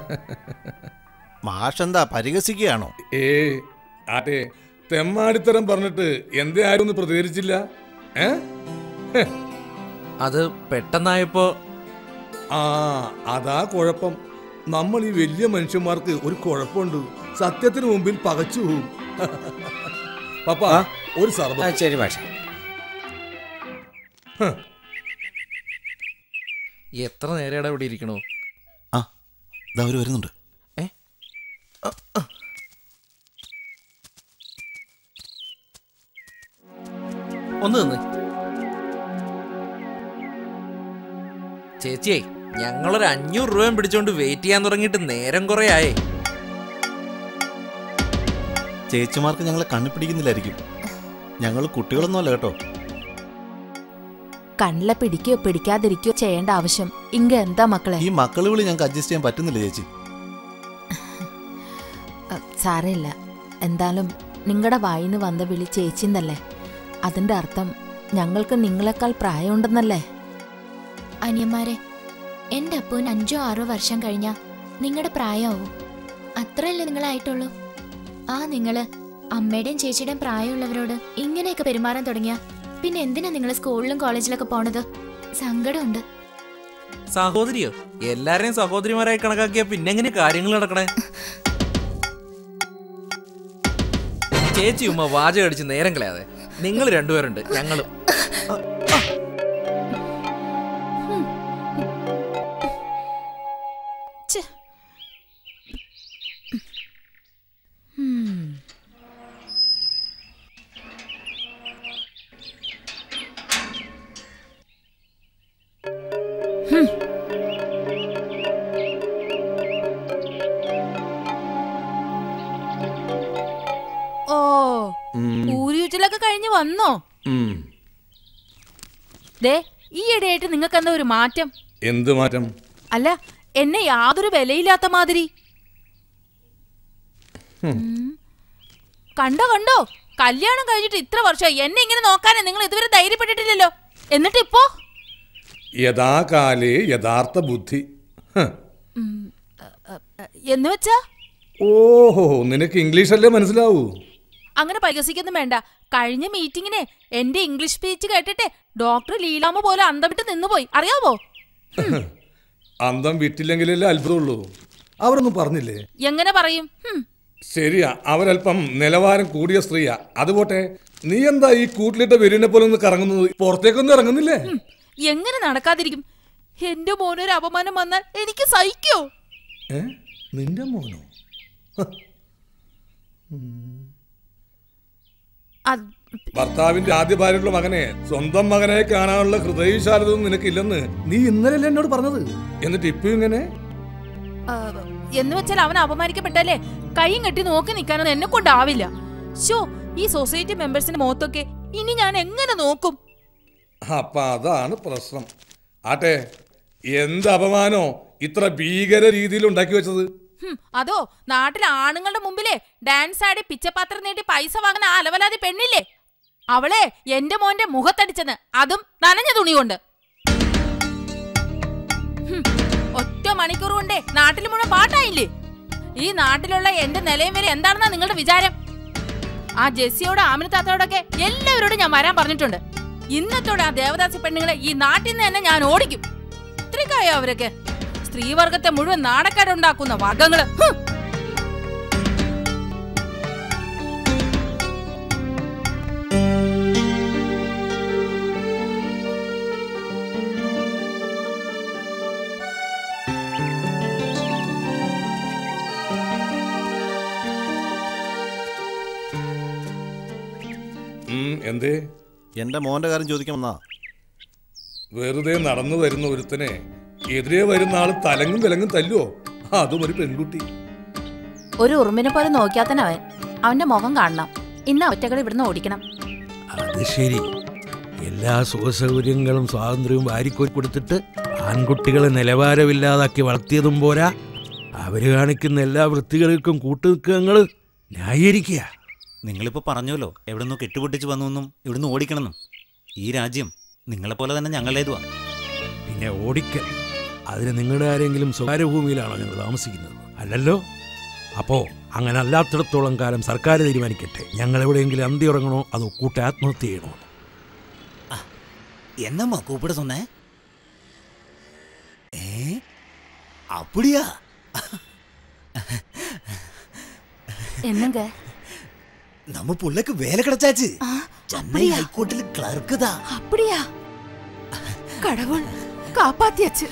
[SPEAKER 7] മാഷെന്താ പരിഹസിക്കുകയാണോ
[SPEAKER 8] ഏ ആട്ടെ തെമ്മാടിത്തരം പറഞ്ഞിട്ട് എന്തേ ആരും ഒന്ന് പ്രതികരിച്ചില്ല ഏ ഹെ.
[SPEAKER 12] അത് പെട്ടെന്നായപ്പോ
[SPEAKER 8] ആ അതാ കുഴപ്പം നമ്മൾ ഈ വലിയ മനുഷ്യന്മാർക്ക് ഒരു കുഴപ്പമുണ്ട് സത്യത്തിന് മുമ്പിൽ പകച്ചു പോവും പപ്പ ഒരു സർബത്ത്
[SPEAKER 5] ശരി പക്ഷേ
[SPEAKER 12] എത്ര നേരം ഇവിടെ ഇരിക്കണോ
[SPEAKER 7] ആ ഇതാ അവര് വരുന്നുണ്ട്
[SPEAKER 12] ഏ ഒന്ന് നിന്ന് ചേച്ചിയെ ഞങ്ങളൊരു അഞ്ഞൂറ് രൂപയും പിടിച്ചോണ്ട് വെയിറ്റ് ചെയ്യാൻ തുടങ്ങിയിട്ട് നേരം കുറെ ആയേ
[SPEAKER 7] ചേച്ചിമാർക്ക് ഞങ്ങളെ കണ്ണു പിടിക്കുന്നില്ലായിരിക്കും ഞങ്ങൾ കുട്ടികളൊന്നുമല്ല കേട്ടോ
[SPEAKER 4] കണ്ണിലെ പിടിക്കോ പിടിക്കാതിരിക്കോ ചെയ്യേണ്ട ആവശ്യം ഇങ്ക എന്താ മക്കളെ
[SPEAKER 7] ഈ മക്കൾ വിളി ഞങ്ങൾക്ക് അഡ്ജസ്റ്റ് ചെയ്യാൻ പറ്റുന്നില്ല ചേച്ചി
[SPEAKER 4] സാരമില്ല എന്തായാലും നിങ്ങളുടെ വായിന്ന് വന്ന വിളി ചേച്ചിന്നല്ലേ അതിന്റെ അർത്ഥം ഞങ്ങൾക്ക് നിങ്ങളെക്കാൾ പ്രായമുണ്ടെന്നല്ലേ
[SPEAKER 1] അനിയന്മാരെ എന്റെ അപ്പൂന് അഞ്ചോ ആറോ വർഷം കഴിഞ്ഞാ നിങ്ങളുടെ പ്രായമാവും അത്രയല്ലേ നിങ്ങളായിട്ടുള്ളൂ ആ നിങ്ങള് അമ്മയുടെയും ചേച്ചിയുടെയും പ്രായമുള്ളവരോട് ഇങ്ങനെയൊക്കെ പെരുമാറാൻ തുടങ്ങിയ പിന്നെ എന്തിനാ നിങ്ങൾ സ്കൂളിലും കോളേജിലൊക്കെ പോണത് സങ്കടമുണ്ട്
[SPEAKER 12] സഹോദരിയോ എല്ലാരെയും സഹോദരിമാരായി കണക്കാക്കിയ പിന്നെ എങ്ങനെ കാര്യങ്ങൾ നടക്കണേ ചേച്ചി ഉമ്മ വാചകം അടിച്ച് നേരം കളയാതെ നിങ്ങൾ രണ്ടുപേരുണ്ട് ഞങ്ങളും
[SPEAKER 4] ഓ
[SPEAKER 8] ഉം.
[SPEAKER 4] ഊരിയൂറ്റലൊക്കെ കഴിഞ്ഞ് വന്നോ
[SPEAKER 8] ഉം.
[SPEAKER 4] ദേ ഈ ഇടയായിട്ട് നിങ്ങൾക്ക് എന്താ ഒരു മാറ്റം
[SPEAKER 8] എന്ത് മാറ്റം
[SPEAKER 4] അല്ല എന്നെ യാതൊരു വിലയില്ലാത്ത മാതിരി
[SPEAKER 8] ഹും.
[SPEAKER 4] ഉം. കണ്ടോ കണ്ടോ കല്യാണം കഴിഞ്ഞിട്ട് ഇത്ര വർഷമായി എന്നെ ഇങ്ങനെ നോക്കാനേ നിങ്ങൾ ഇതുവരെ ധൈര്യപ്പെട്ടിട്ടില്ലല്ലോ എന്നിട്ട് ഇപ്പോ
[SPEAKER 8] യഥാകാലേ യഥാർത്ഥ ബുദ്ധി ഹ്.
[SPEAKER 4] എന്ന് വെച്ചാ
[SPEAKER 8] ഓഹോ നിനക്ക് ഇംഗ്ലീഷ് അല്ലേ മനസ്സിലാവൂ
[SPEAKER 4] അങ്ങനെ പരിഹസിക്കൊന്നും വേണ്ട കഴിഞ്ഞ മീറ്റിങ്ങിനെ എന്റെ ഇംഗ്ലീഷ് സ്പീച്ച് കേട്ടിട്ട് ഡോക്ടർ ലീലാമ്മ പോലെ അന്തം വിട്ട് നിന്നുപോയി അറിയാവോ
[SPEAKER 8] അന്തം വിട്ടില്ലെങ്കിലല്ലേ അത്ഭുതമുള്ളൂ അവരൊന്നും പറഞ്ഞില്ലേ
[SPEAKER 4] എങ്ങനെ പറയും ഹും.
[SPEAKER 8] ശരിയാ അവരല്പം നിലവാരം കൂടിയ സ്ത്രീയാ അതുപോട്ടെ നീ എന്താ ഈ കൂട്ടിലിട്ട വെരുവിനെ പോലെ ഒന്ന് കറങ്ങുന്നത് പുറത്തേക്കൊന്നും ഇറങ്ങുന്നില്ലേ
[SPEAKER 4] ഹും. എങ്ങനെ നടക്കാതിരിക്കും എന്റെ മോനൊരു അപമാനം വന്നാൽ എനിക്ക് സഹിക്കോ
[SPEAKER 8] ഏ നിന്റെ മോനോ
[SPEAKER 4] അത്
[SPEAKER 8] ഭർത്താവിന്റെ ആദ്യ ഭാര്യയുള്ള മകനെ സ്വന്തം മകനെ കാണാനുള്ള ഹൃദയവിശാലതൊന്നും നിനക്കില്ലെന്ന് നീ ഇന്നലെയല്ലേ എന്നോട് പറഞ്ഞത് എന്നിട്ട് ഇപ്പൊ ഇങ്ങനെ
[SPEAKER 4] ആ, എന്ന് വെച്ചാൽ അവൻ അപമാനിക്കപ്പെട്ടല്ലേ കൈയും കെട്ടി നോക്കി നിൽക്കാനൊന്നും എന്നെ കൊണ്ടാവില്ല ഷോ ഈ സൊസൈറ്റി മെമ്പേഴ്സിന്റെ മുഖത്തൊക്കെ ഇനി ഞാൻ എങ്ങനെ നോക്കും
[SPEAKER 8] അപ്പൊ അതാണ് പ്രശ്നം ആട്ടെ എന്ത് അപമാനോ ഇത്ര ഭീകര രീതിയിൽ ഉണ്ടാക്കി വെച്ചത്
[SPEAKER 4] ഹും, അതോ നാട്ടിലെ ആണുങ്ങളുടെ മുമ്പിലെ ഡാൻസ് ആടി പിച്ചപാത്രം നീട്ടി പൈസ വാങ്ങുന്ന ആ അലവലാതി പെണ്ണില്ലേ അവളെ എന്റെ മോന്റെ മുഖത്തടിച്ചെന്ന് അതും നനഞ്ഞ തുണി കൊണ്ട് ഹും, ഒറ്റ മണിക്കൂർ കൊണ്ടേ നാട്ടിൽ മുഴുവൻ പാട്ടായില്ലേ ഈ നാട്ടിലുള്ള എന്റെ നിലയും വില എന്താണെന്നാ നിങ്ങളുടെ വിചാരം ആ ജെസ്സിയോട് ആമിനത്താത്തോടൊക്കെ എല്ലാവരോടും ഞാൻ വരാൻ പറഞ്ഞിട്ടുണ്ട് ഇന്നത്തോടെ ആ ദേവദാസി പെണ്ണുങ്ങളെ ഈ നാട്ടിൽ നിന്ന് തന്നെ ഞാൻ ഓടിക്കും ഇത്രയ്ക്കായോ അവരൊക്കെ സ്ത്രീവർഗത്തെ മുഴുവൻ നാടക്കാരുണ്ടാക്കുന്ന വർഗങ്ങള് ഹും.
[SPEAKER 8] ഉം, എന്തേ
[SPEAKER 7] എന്റെ മോന്റെ കാര്യം ചോദിക്കാൻ വന്നാ
[SPEAKER 8] വെറുതെ നടന്നു വരുന്ന ഒരുത്തനെ എതിരെ വരുന്ന ആള് തലങ്ങും വിലങ്ങും തല്ലുവോ അതും ഒരു പെൺകുട്ടി
[SPEAKER 4] ഒരു ഉറുമ്പിനെ പോലെ നോക്കിയാൽ തന്നെ അവൻ അവന്റെ മുഖം കാണണം ഇന്ന് ഒറ്റകൾ ഇവിടുന്ന് ഓടിക്കണം
[SPEAKER 13] അത് ശരി എല്ലാ സുഖസൗകര്യങ്ങളും സ്വാതന്ത്ര്യവും വാരിക്കോരി കൊടുത്തിട്ട് ആൺകുട്ടികളെ നിലവാരമില്ലാതാക്കി വളർത്തിയതും പോരാ അവര് കാണിക്കുന്ന എല്ലാ വൃത്തികൾക്കും കൂട്ടുനിൽക്കുക നിങ്ങള് ന്യായീകരിക്കുക
[SPEAKER 11] നിങ്ങളിപ്പോൾ പറഞ്ഞല്ലോ എവിടെ നിന്ന് കെട്ടുപൊട്ടിച്ച് വന്നു ഇവിടുന്ന് ഓടിക്കണമെന്നും ഈ രാജ്യം നിങ്ങളെപ്പോലെ തന്നെ ഞങ്ങളുടേതുവാ
[SPEAKER 13] പിന്നെ ഓടിക്കൽ അതിന് നിങ്ങളുടെ ആരെങ്കിലും സ്വകാര്യ ഭൂമിയിലാണോ ഞങ്ങൾ താമസിക്കുന്നത് അല്ലല്ലോ അപ്പോ അങ്ങനെ അല്ലാത്തിടത്തോളം കാലം സർക്കാർ തീരുമാനിക്കട്ടെ ഞങ്ങൾ എവിടെയെങ്കിലും അന്തി ഉറങ്ങണോ അതോ കൂട്ട ആത്മഹത്യ ചെയ്യണോ
[SPEAKER 2] என்னம்மா கூப்பிட சொன்னேன் ஏ அப்படியா
[SPEAKER 4] என்னங்க
[SPEAKER 2] நம்ம புள்ளைக்கு வேலை கிடைச்சாச்சு சென்னை ஹைகோர்ட்டில் கிளர்க்கு தான்
[SPEAKER 4] அப்படியா கடவுள் காப்பாத்தியாச்சு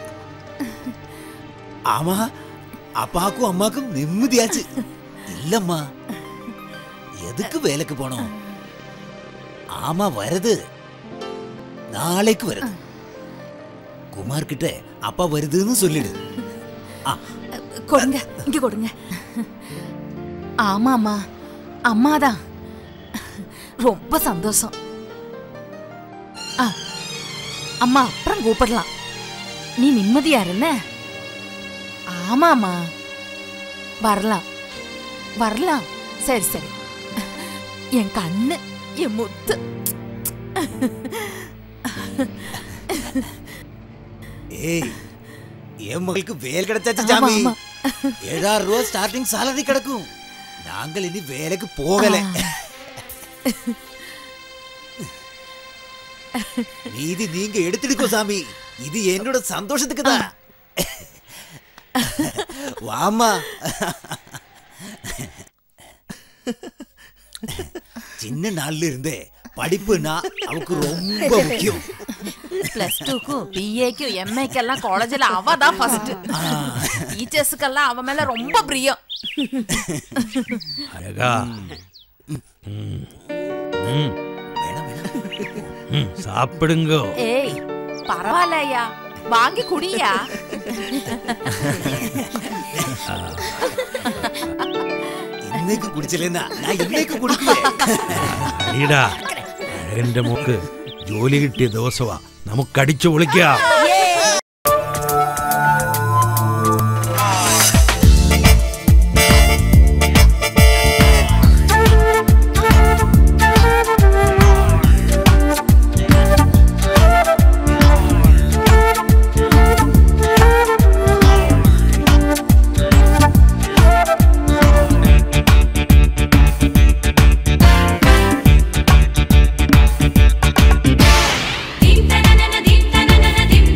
[SPEAKER 2] ஆமா அப்பாக்கும் அம்மாக்கும் நிம்மதியாச்சு இல்லம்மா எதுக்கு வேலைக்கு போனோம் ஆமா வருது நாளைக்கு வருது குமார் கிட்ட அப்பா வருதுன்னு சொல்லிடு ஆ
[SPEAKER 4] கொடுங்க இங்க கொடுங்க ஆமாமா அம்மாதான் ரொம்ப சந்தோஷம் ஆ அம்மா அப்புறம் கூப்பிடலாம் நீ நிம்மதியா இருந்த ஆமாமா வரலாம் வரலாம் சரி சரி என் கண்ணு என் முத்து
[SPEAKER 2] ஏய் என் மகளுக்கு வேலை கிடைச்சாச்சு
[SPEAKER 4] ஆமா,
[SPEAKER 2] ஜாமி
[SPEAKER 4] ஆமா.
[SPEAKER 2] ஏழாயிரம் ரூபா ஸ்டார்டிங் சாலரி கிடைக்கும் நாங்கள் இனி வேலைக்கு போகல மீதி நீங்க எடுத்துடுக்கோ சாமி இது என்னோட சந்தோஷத்துக்கு தான் வாமா சின்ன நாள்ல இருந்தே படிப்புனா அவக்கு ரொம்ப முக்கியம்
[SPEAKER 4] பிளஸ் டூக்கும் பிஏக்கும் எம்ஏக்கெல்லாம் காலேஜ்ல அவ தான் ஃபர்ஸ்ட் டீச்சர்ஸுக்கெல்லாம் அவ மேல ரொம்ப பிரியம்
[SPEAKER 13] அழகா ம். ம். ம், சாப்பிடுங்க
[SPEAKER 4] ஏய் பரவாயில்ல ஐயா வாங்கி குடியா
[SPEAKER 2] இன்னைக்கு குடிச்சலன்னா நான் இன்னைக்கு குடிப்பேன்
[SPEAKER 13] അടിയടാ അഴകന്റെ മോക്ക് ജോലി കിട്ടിയ ദിവസമാ നമുക്കടിച്ചു പൊളിക്കാം
[SPEAKER 14] dim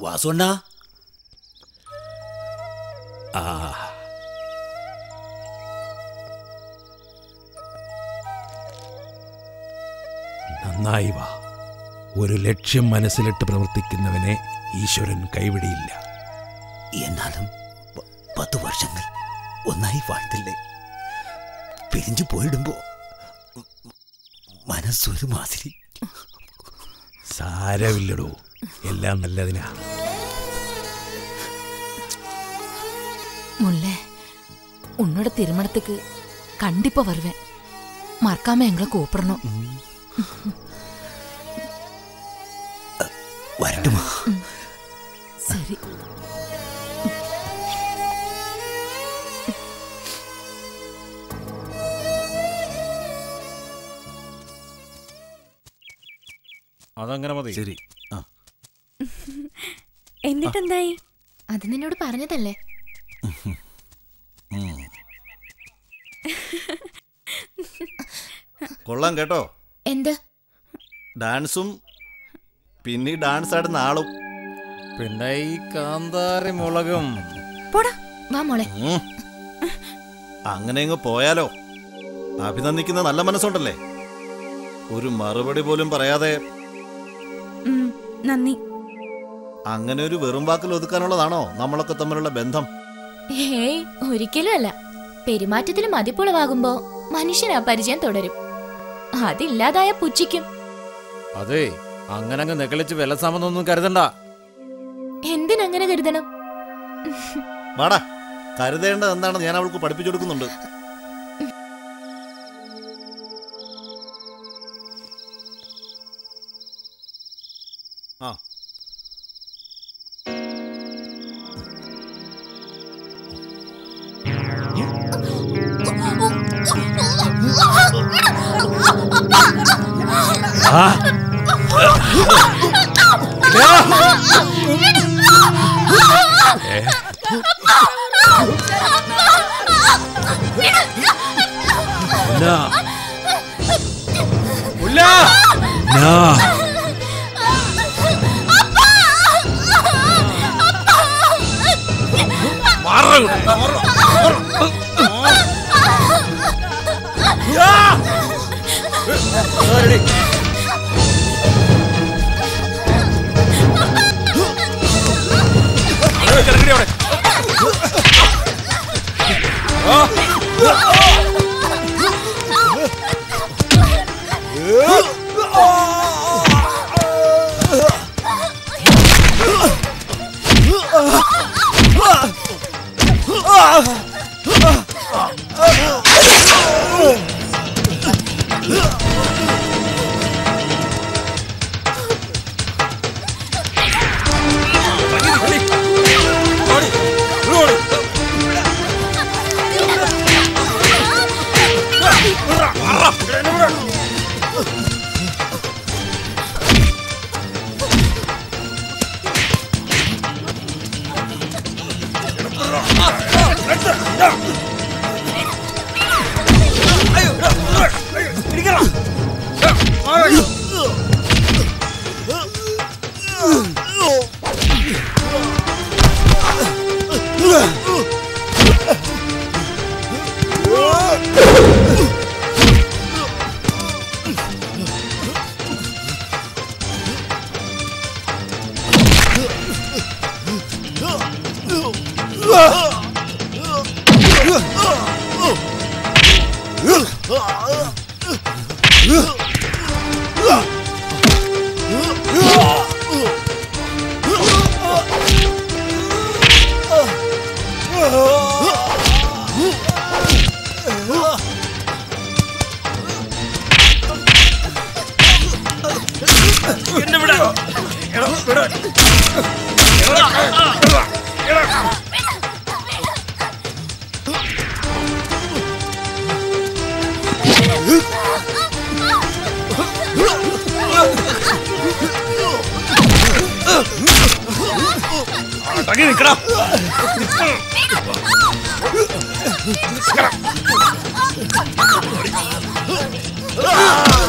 [SPEAKER 11] വാസുണ്ണാ ആ
[SPEAKER 13] നന്നായി വാ ഒരു ലക്ഷ്യം മനസ്സിലിട്ട് പ്രവർത്തിക്കുന്നവനെ ഈശ്വരൻ കൈവിടിയില്ല
[SPEAKER 11] എന്നാലും പ- പത്ത് വർഷങ്ങൾ ഒന്നായി வாழ்ത്തില്ലേ പിരിഞ്ഞു പോയിടുമ്പോ മനസ്സൊരു മാതിരി
[SPEAKER 13] സാരമില്ലടോ എല്ലാം നല്ലതിനാ
[SPEAKER 4] முல்லை உன்னோட திருமணத்துக்கு கண்டிப்பா வருவேன் மறக்காம எங்களை கூப்பிடணும்
[SPEAKER 11] വരട്ടുമാ
[SPEAKER 4] சரி
[SPEAKER 7] അതങ്ങനെ മതി
[SPEAKER 13] ശരി
[SPEAKER 7] ആ
[SPEAKER 1] എന്നിട്ടെന്തായി അത് നിന്നോട് പറഞ്ഞതല്ലേ
[SPEAKER 7] ഉം. കൊള്ളാം കേട്ടോ
[SPEAKER 1] എന്ത്
[SPEAKER 7] ഡാൻസും പിന്നെ ഈ ഡാൻസ് ആടുന്ന ആളും
[SPEAKER 14] പിന്നെ ഈ കാന്താരി മുളകും
[SPEAKER 1] പോടാ വാ മോളെ
[SPEAKER 7] ഉം. അങ്ങനെ അങ്ങ് പോയാലോ അഭിനന്ദിക്കുന്ന നല്ല മനസ്സുണ്ടല്ലേ ഒരു മറുപടി പോലും പറയാതെ
[SPEAKER 1] ഉം, നന്ദി
[SPEAKER 7] അങ്ങനെ ഒരു വെറും വാക്കിൽ ഒതുക്കാനുള്ളതാണോ നമ്മളൊക്കെ തമ്മിലുള്ള ബന്ധം
[SPEAKER 1] ഏയ് ഒരിക്കലും അല്ല പെരുമാറ്റത്തിൽ മതിപ്പുളവാകുമ്പോ മനുഷ്യൻ ആ പരിചയം തുടരും അതില്ലാതായ പുച്ഛിക്കും
[SPEAKER 14] അതെ അങ്ങനെ അങ്ങ് നെക്കളിച്ച് വെള്ളസാമെന്നൊന്നും കരുതണ്ട
[SPEAKER 1] എന്തിനങ്ങനെ കരുതണം
[SPEAKER 7] വാടാ കരുതേണ്ടത് എന്താണെന്ന് ഞാൻ അവൾക്ക് പഠിപ്പിച്ചു കൊടുക്കുന്നുണ്ട് ആ
[SPEAKER 13] എന്നാ?
[SPEAKER 5] മുല്ല
[SPEAKER 13] എന്നാ?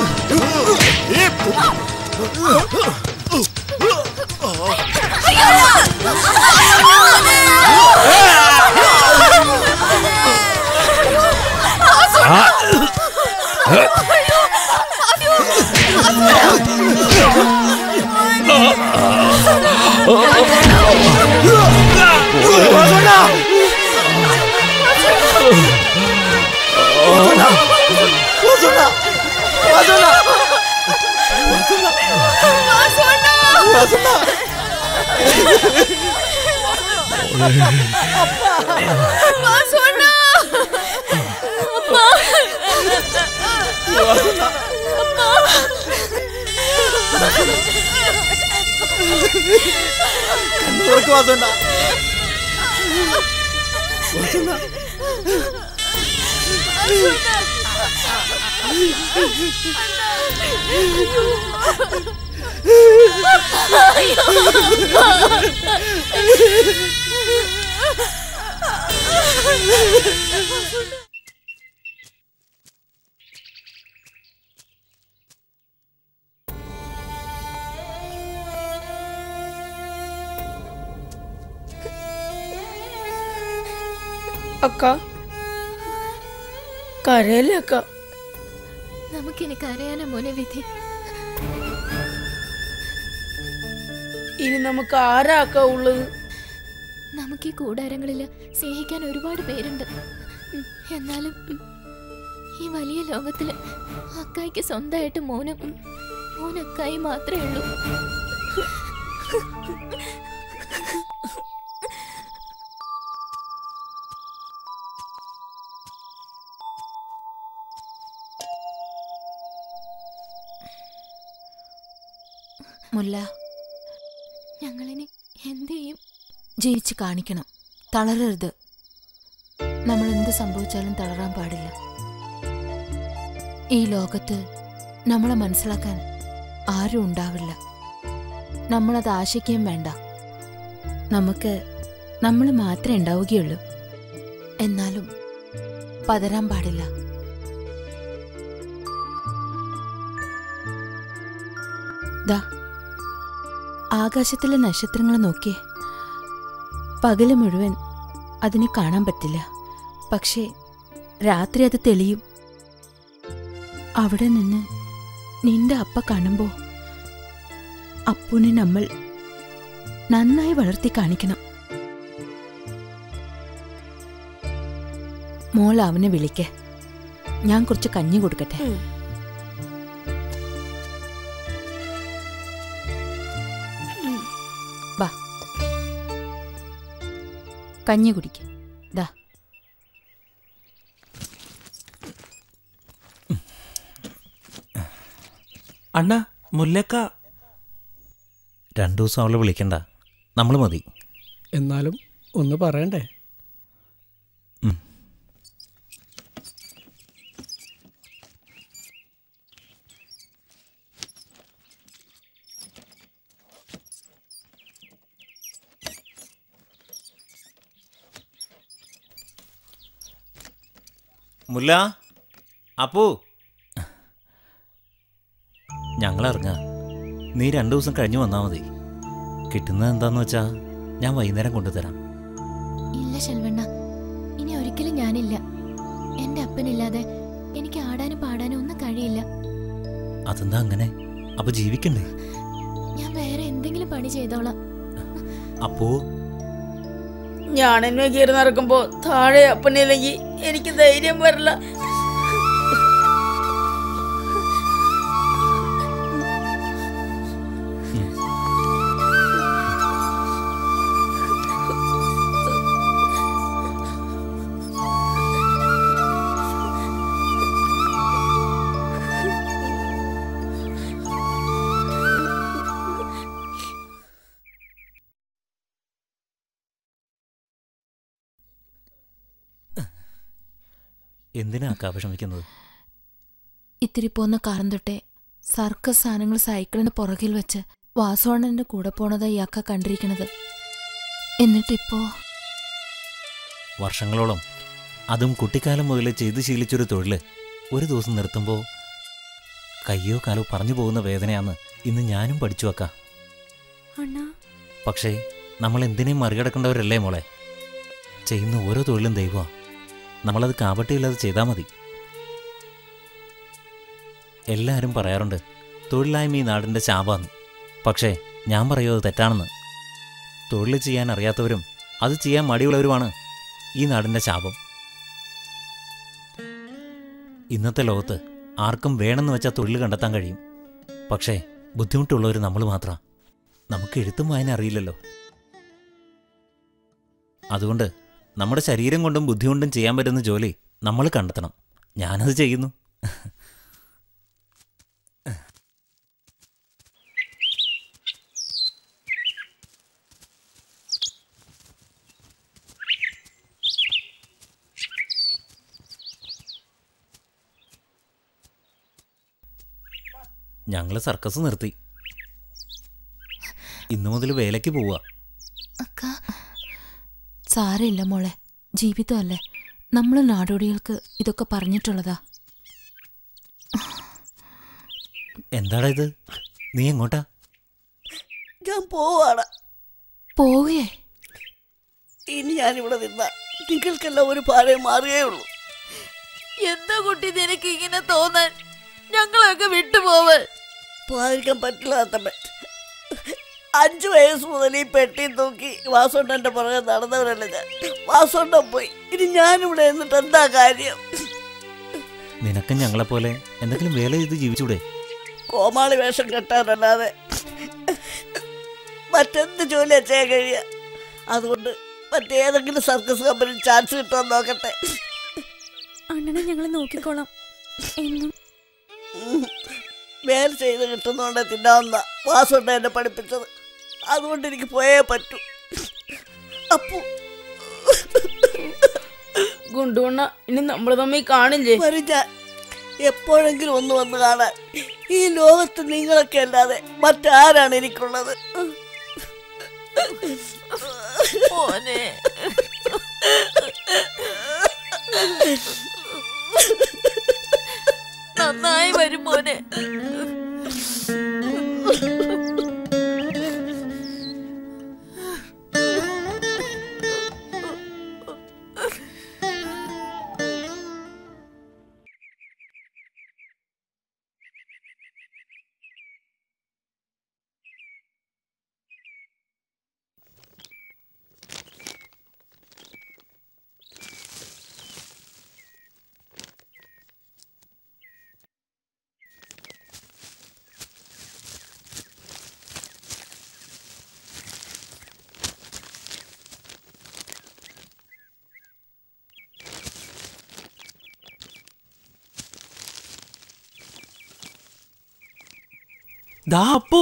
[SPEAKER 7] ആ കണ്ണുറക്ക് വാസുണ്ട വാസുണ്ട
[SPEAKER 15] അക്ക കരയല്ലേ അക്ക
[SPEAKER 1] നമുക്കിനി കരയാനാ മോനെ വിധി
[SPEAKER 15] ഇനി നമുക്ക് ആരാ അക്ക ഉള്ളത്
[SPEAKER 1] നമുക്ക് ഈ കൂടാരങ്ങളിൽ സ്നേഹിക്കാൻ ഒരുപാട് പേരുണ്ട് എന്നാലും ഈ വലിയ ലോകത്തില് അക്കായിക്ക് സ്വന്തമായിട്ട് മോനും മോനക്കായി മാത്രമേ ഉള്ളൂ
[SPEAKER 16] മുല്ല
[SPEAKER 1] ഞങ്ങളിനി എന്ത് ചെയ്യും
[SPEAKER 16] ജീവിച്ച് കാണിക്കണം തളരരുത് നമ്മൾ എന്ത് സംഭവിച്ചാലും തളരാൻ പാടില്ല ഈ ലോകത്ത് നമ്മളെ മനസ്സിലാക്കാൻ ആരും ഉണ്ടാവില്ല നമ്മളത് ആശിക്കുകയും വേണ്ട നമുക്ക് നമ്മൾ മാത്രമേ ഉണ്ടാവുകയുള്ളൂ എന്നാലും പതരാൻ പാടില്ല ദാ ആകാശത്തിലെ നക്ഷത്രങ്ങൾ നോക്കിയേ പകല് മുഴുവൻ അതിനെ കാണാൻ പറ്റില്ല പക്ഷേ രാത്രി അത് തെളിയും അവിടെ നിന്ന് നിന്റെ അപ്പ കാണുമ്പോൾ അപ്പുനെ നമ്മൾ നന്നായി വളർത്തി കാണിക്കണം മോൾ അവനെ വിളിക്കേ ഞാൻ കുറച്ച് കഞ്ഞി കൊടുക്കട്ടെ വാ കഞ്ഞി കുടിക്ക ദാ
[SPEAKER 11] അണ്ണ മുല്ലക്ക രണ്ടു ദിവസം അവളെ വിളിക്കണ്ട നമ്മൾ മതി
[SPEAKER 10] എന്നാലും ഒന്ന് പറയണ്ടേ
[SPEAKER 11] മുല്ല അപ്പു ഞങ്ങൾ ഇറങ്ങാം നീ രണ്ടു ദിവസം കഴിഞ്ഞ് വന്നാൽ മതി കിട്ടുന്നത് എന്താന്ന് വെച്ചാ ഞാൻ വൈകുന്നേരം കൊണ്ടുതരാം
[SPEAKER 1] ഇല്ല ശെൽവണ്ണ ഇനി ഒരിക്കലും ഞാനില്ല എന്റെ അപ്പനില്ലാതെ എനിക്ക് ആടാനും പാടാനും ഒന്നും കഴിയില്ല
[SPEAKER 11] അതെന്താ അങ്ങനെ അപ്പൊ ജീവിക്കണ്ടേ
[SPEAKER 1] ഞാൻ വേറെ എന്തെങ്കിലും പണി ചെയ്തോളാം
[SPEAKER 11] അപ്പോ
[SPEAKER 15] ഞാൻ എന്നെ കയറി നടക്കുമ്പോ താഴെ അപ്പനില്ലെങ്കിൽ എനിക്ക് ധൈര്യം വരില്ല
[SPEAKER 11] എന്തിനാ അക്കാ വിഷമിക്കുന്നത്
[SPEAKER 16] ഇത്തിരി പോന്ന കാറം തൊട്ടേ സർക്കസ് സാധനങ്ങൾ സൈക്കിളിന് പുറകിൽ വെച്ച് വാസോണന്റെ കൂടെ പോണതാ ഇയാക്ക കണ്ടിരിക്കണത് എന്നിട്ടിപ്പോ
[SPEAKER 11] വർഷങ്ങളോളം അതും കുട്ടിക്കാലം മുതലേ ചെയ്തു ശീലിച്ചൊരു തൊഴില് ഒരു ദിവസം നിർത്തുമ്പോൾ കയ്യോ കാലോ പറഞ്ഞു പോകുന്ന വേദനയാന്ന് ഇന്ന് ഞാനും പഠിച്ചു വെക്കാം
[SPEAKER 1] അണ്ണാ
[SPEAKER 11] പക്ഷേ നമ്മൾ എന്തിനേയും മറികടക്കേണ്ടവരല്ലേ മോളെ ചെയ്യുന്ന ഓരോ തൊഴിലും ദൈവമാണ് നമ്മളത് കാപട്ടിയില്ലാതെ ചെയ്താൽ മതി എല്ലാവരും പറയാറുണ്ട് തൊഴിലില്ലായ്മ ഈ നാടിൻ്റെ ശാപാന്ന് പക്ഷേ ഞാൻ പറയുന്നത് തെറ്റാണെന്ന് തൊഴിൽ ചെയ്യാൻ അറിയാത്തവരും അത് ചെയ്യാൻ മടിയുള്ളവരുമാണ് ഈ നാടിൻ്റെ ശാപം ഇന്നത്തെ ലോകത്ത് ആർക്കും വേണമെന്ന് വെച്ചാൽ തൊഴിൽ കണ്ടെത്താൻ കഴിയും പക്ഷേ ബുദ്ധിമുട്ടുള്ളവർ നമ്മൾ മാത്രം നമുക്ക് എഴുത്തും വായന അറിയില്ലല്ലോ അതുകൊണ്ട് നമ്മുടെ ശരീരം കൊണ്ടും ബുദ്ധി കൊണ്ടും ചെയ്യാൻ പറ്റുന്ന ജോലി നമ്മൾ കണ്ടെത്തണം ഞാനത് ചെയ്യുന്നു ഞങ്ങൾ സർക്കസ് നിർത്തി ഇന്നു മുതൽ വേലയ്ക്ക് പോവുക
[SPEAKER 16] സാരമില്ല മോളെ ജീവിതമല്ലേ നമ്മൾ നാടോടികൾക്ക് ഇതൊക്കെ പറഞ്ഞിട്ടുള്ളതാ
[SPEAKER 11] എന്താടാ ഇത് നീ എങ്ങോട്ടാ
[SPEAKER 17] ഞാൻ പോവാണ്
[SPEAKER 16] പോവേ
[SPEAKER 17] ഇനി ഞാനിവിടെ നിന്ന നിങ്ങൾക്കെല്ലാം ഒരു പാഴെ മാറുകയേ ഉള്ളൂ
[SPEAKER 9] എന്താ കുട്ടി നിനക്ക് ഇങ്ങനെ തോന്നാൻ ഞങ്ങളൊക്കെ വിട്ടുപോവൽ
[SPEAKER 17] പോകാതിരിക്കാൻ പറ്റില്ല തമ്മ അഞ്ചു വയസ്സ് മുതൽ ഈ പെട്ടി തൂക്കി വാസോണ്ടന്റെ പുറകെ നടന്നവരല്ല ഞാൻ വാസോണ്ടൻ പോയി ഇനി ഞാനിവിടെ നിന്നിട്ട് എന്താ കാര്യം
[SPEAKER 11] നിനക്ക് ഞങ്ങളെപ്പോലെ എന്തെങ്കിലും വേല ചെയ്ത് ജീവിച്ചൂടെ
[SPEAKER 17] കോമാളി വേഷം കെട്ടാനല്ലാതെ മറ്റെന്ത് ജോലിയാ ചെയ്യാൻ കഴിയുക അതുകൊണ്ട് മറ്റേതെങ്കിലും സർക്കസ് കമ്പനി ചാൻസ് കിട്ടുമോ നോക്കട്ടെ
[SPEAKER 18] അണ്ണനെ ഞങ്ങൾ നോക്കിക്കോളാം എന്നും
[SPEAKER 17] വേല ചെയ്ത് കിട്ടുന്നോണ്ട് തിന്നാവുന്ന വാസുണ്ട് എന്നെ പഠിപ്പിച്ചത് അതുകൊണ്ട് എനിക്ക് പോയേ പറ്റൂ അപ്പു
[SPEAKER 15] ഗുണ്ടുണ്ണ ഇനി നമ്മൾ തമ്മിൽ കാണില്ലേ
[SPEAKER 17] വരും ഞാൻ എപ്പോഴെങ്കിലും ഒന്ന് വന്ന് കാണാൻ ഈ ലോകത്ത് നിങ്ങളൊക്കെ അല്ലാതെ മറ്റാരാണ് എനിക്കുള്ളത്
[SPEAKER 9] മോനെ നന്നായി വരും മോനെ
[SPEAKER 12] ദാ അപ്പു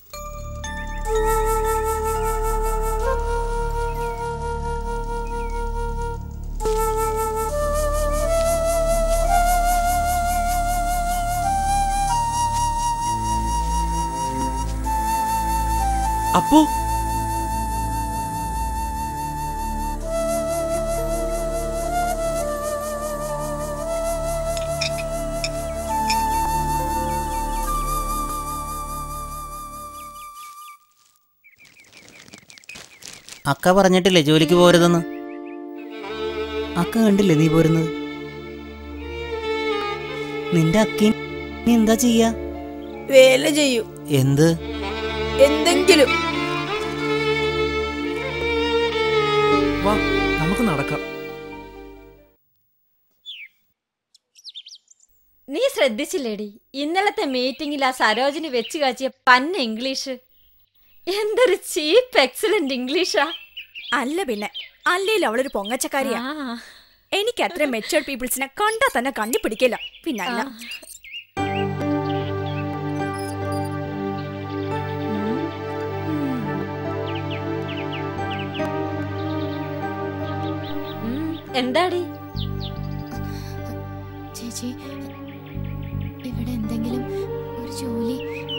[SPEAKER 12] അപ്പു
[SPEAKER 2] അക്ക പറഞ്ഞിട്ടില്ലേ ജോലിക്ക് പോരുതെന്ന് അക്ക കണ്ടില്ലേ നീ പോരുന്നത് നിന്റെ അക്കി നീ എന്താ ചെയ്യാ
[SPEAKER 15] വേല ചെയ്യൂ
[SPEAKER 2] എന്ത്
[SPEAKER 15] എന്തെങ്കിലും
[SPEAKER 12] വാ നമുക്ക് നടക്കാം
[SPEAKER 6] നീ ശ്രദ്ധിച്ചില്ലേടി ഇന്നലത്തെ മീറ്റിംഗിൽ ആ സരോജിനി വെച്ച് കാച്ചിയ പന്ന ഇംഗ്ലീഷ് എന്തൊരു ചീപ്പ് എക്സലന്റ് ഇംഗ്ലീഷാ
[SPEAKER 18] അല്ല പിന്നെ അല്ലേലും അവളൊരു പൊങ്ങച്ചക്കാരിയാ എനിക്ക് അത്ര മെച്ചുവർഡ് പീപ്പിൾസിനെ കണ്ടാ തന്നെ കണ്ടുപിടിക്കില്ല പിന്നല്ല
[SPEAKER 6] ഉം, എന്താടി
[SPEAKER 1] ചേച്ചി ഇവിടെ എന്തെങ്കിലും ഒരു ജോലി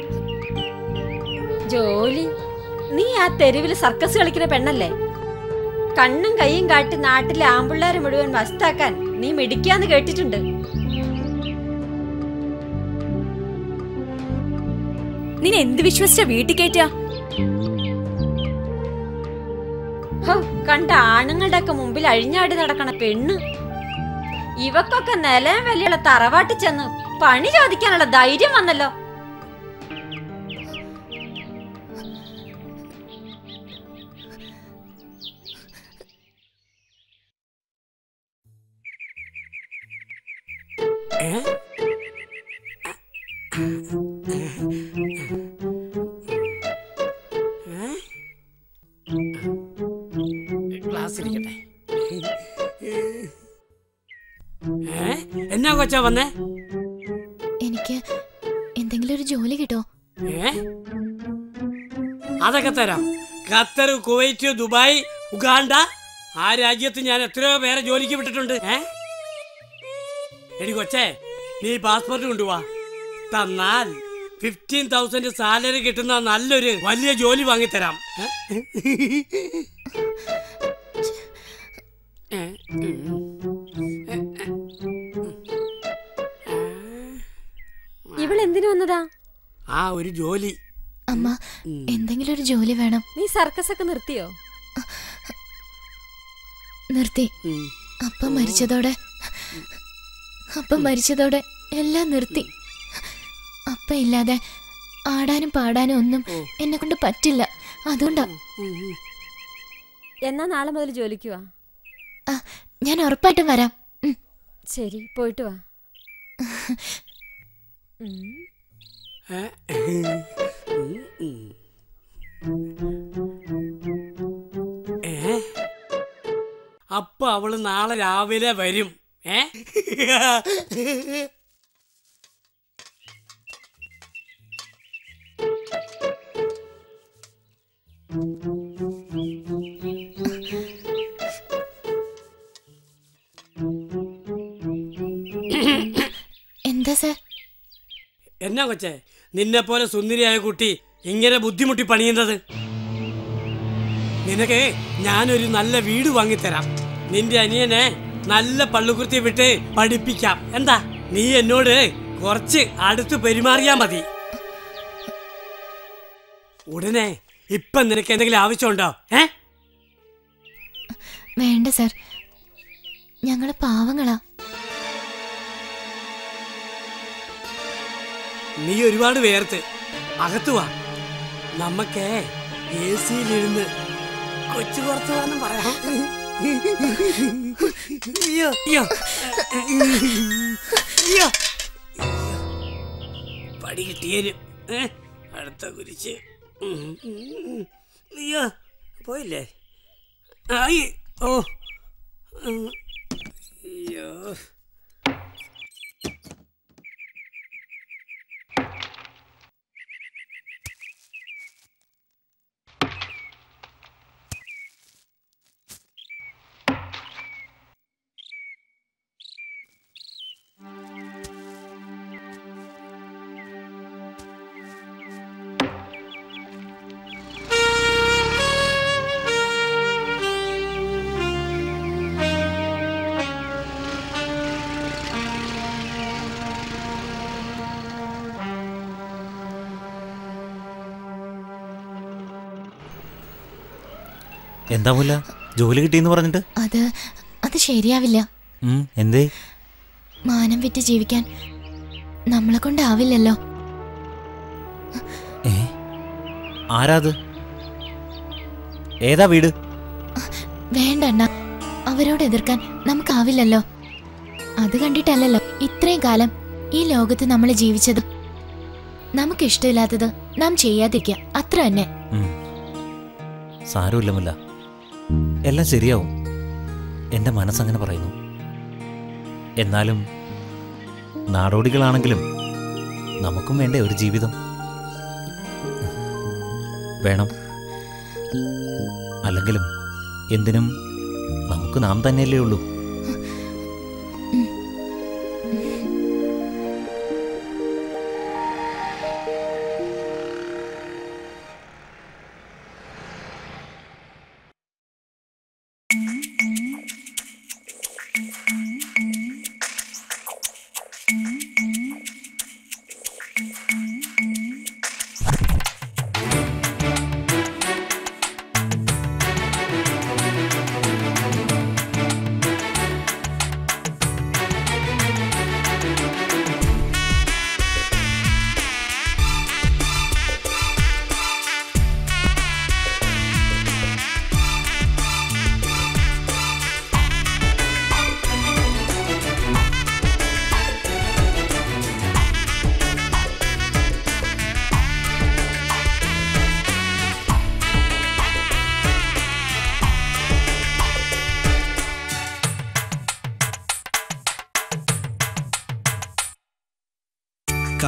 [SPEAKER 6] ജോലി നീ ആ തെരുവിൽ സർക്കസ് കളിക്കുന്ന പെണ്ണല്ലേ കണ്ണും കൈയും കാട്ടി നാട്ടിലെ ആമ്പിള്ളേരെ മുഴുവൻ വസ്താക്കാൻ നീ മിടിക്കാന്ന് കേട്ടിട്ടുണ്ട്
[SPEAKER 18] നിന്നെ എന്ത് വിശ്വസിച്ച വീട്ടിൽ കയറ്റാ
[SPEAKER 6] ഹോ, കണ്ട ആണുങ്ങളുടെ ഒക്കെ മുമ്പിൽ അഴിഞ്ഞാടി നടക്കണ പെണ്ണ് ഇവക്കൊക്കെ നിലയും വലിയുള്ള തറവാട്ടിൽ ചെന്ന് പണി ചോദിക്കാനുള്ള ധൈര്യം വന്നല്ലോ
[SPEAKER 10] ഏ? ഏ? ഗ്ലാസ് ഇരിക്കട്ടെ ഏ? എന്നാ കൊച്ചാ വന്നേ
[SPEAKER 1] എനിക്ക് എന്തെങ്കിലും ഒരു ജോലി കിട്ടോ
[SPEAKER 10] ഏ? അതൊക്കെ തരാം ഖത്തർ കുവൈറ്റ് ദുബായ് ഉഗാണ്ട ആ രാജ്യത്ത് ഞാൻ എത്രയോ പേരെ ജോലിക്ക് വിട്ടിട്ടുണ്ട് ഏ എടി കൊച്ചേ നീ പാസ്പോർട്ട് കൊണ്ടുപോവാ തന്നാൽ ഫിഫ്റ്റീൻ തൗസൻഡ് സാലറി കിട്ടുന്ന നല്ലൊരു വലിയ ജോലി വാങ്ങിത്തരാം ഏ? ഏ? ഉം.
[SPEAKER 6] ഇവൾ എന്തിനു വന്നതാ
[SPEAKER 10] ആ ഒരു ജോലി
[SPEAKER 1] അമ്മ എന്തെങ്കിലും ഒരു ജോലി വേണം
[SPEAKER 6] നീ സർക്കസ് ഒക്കെ നിർത്തിയോ
[SPEAKER 1] നിർത്തി അപ്പം മരിച്ചതോടെ അപ്പം മരിച്ചതോടെ എല്ലാം നിർത്തി അപ്പ ഇല്ലാതെ ആടാനും പാടാനും ഒന്നും എന്നെ കൊണ്ട് പറ്റില്ല അതുകൊണ്ടാ
[SPEAKER 6] എന്നാ നാളെ മുതൽ ജോലിക്ക് വാ
[SPEAKER 1] ആ, ഞാൻ ഉറപ്പായിട്ടും വരാം ഉം.
[SPEAKER 6] ശരി പോയിട്ട് വാ ഉം.
[SPEAKER 10] ഏ? ഉം, ഉം. ഏ? അപ്പൊ അവള് നാളെ രാവിലെ വരും ഏ
[SPEAKER 1] എന്താ സാർ
[SPEAKER 10] എന്നാ കൊച്ചേ നിന്നെ പോലെ സുന്ദരിയായ കുട്ടി ഇങ്ങനെ ബുദ്ധിമുട്ടി പണിയുന്നത് നിനക്ക് ഞാനൊരു നല്ല വീട് വാങ്ങിത്തരാം നിന്റെ അനിയനെ നല്ല പള്ളുകുർത്തി വിട്ട് പഠിപ്പിക്കാം എന്താ നീ എന്നോട് കുറച്ച് അടുത്ത് പെരുമാറിയാ മതി ഉടനെ ഇപ്പൊ നിനക്ക് എന്തെങ്കിലും ആവശ്യമുണ്ടോ ഏ
[SPEAKER 1] വേണ്ട സാർ ഞങ്ങള് പാവങ്ങളാ
[SPEAKER 10] നീ ഒരുപാട് വേർത്ത് അകത്ത് വാ നമ്മക്കേ എ സിയിലിരുന്ന് കൊച്ചു വർത്തമാനം പറയാം അയ്യോ അയ്യോ അയ്യോ പടി കിട്ടിയേരും ഏ? അടുത്ത കുരിച്ച് ഉം, ഉം, ഉം. അയ്യോ പോയില്ലേ ആയി ഓ ഉം. അയ്യോ
[SPEAKER 11] എന്താ പോല ജോലി കിട്ടിയെന്ന് പറഞ്ഞിട്ട്
[SPEAKER 1] അത് അത് ശരിയാവില്ല
[SPEAKER 11] ഉം, എന്തേ
[SPEAKER 1] മാനം വിറ്റ് ജീവിക്കാൻ നമ്മളെ കൊണ്ടാവില്ലല്ലോ
[SPEAKER 11] ആരാത് ഏതാ വീട്
[SPEAKER 1] വേണ്ട അണ്ണ അവരോട് എതിർക്കാൻ നമുക്കാവില്ലല്ലോ അത് കണ്ടിട്ടല്ലല്ലോ ഇത്രയും കാലം ഈ ലോകത്ത് നമ്മൾ ജീവിച്ചത് നമുക്ക് ഇഷ്ടമില്ലാത്തത് നാം ചെയ്യാതിരിക്കുക അത്ര തന്നെ
[SPEAKER 11] ഉം. സാരമില്ല മുല്ല എല്ലാം ശരിയാവും എൻ്റെ മനസ്സങ്ങനെ പറയുന്നു എന്നാലും നാടോടികളാണെങ്കിലും നമുക്കും വേണ്ടേ ഒരു ജീവിതം വേണം അല്ലെങ്കിലും എന്തിനും നമുക്ക് നാം തന്നെയല്ലേ ഉള്ളൂ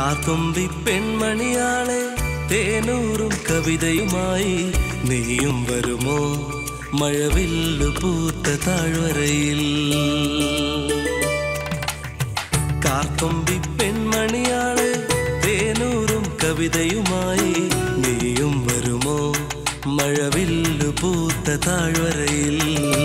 [SPEAKER 19] കാത്തുമ്പി പെൺമണിയാളെ തേനൂറും കവിതയുമായി നീയും വരുമോ മഴവില്ലു പൂത്ത താഴ്വരയിൽ കാർത്തുമ്പി പെൺമണിയാളെ തേനൂറും കവിതയുമായി നീയും വരുമോ മഴവില്ലു പൂത്ത താഴ്വരയിൽ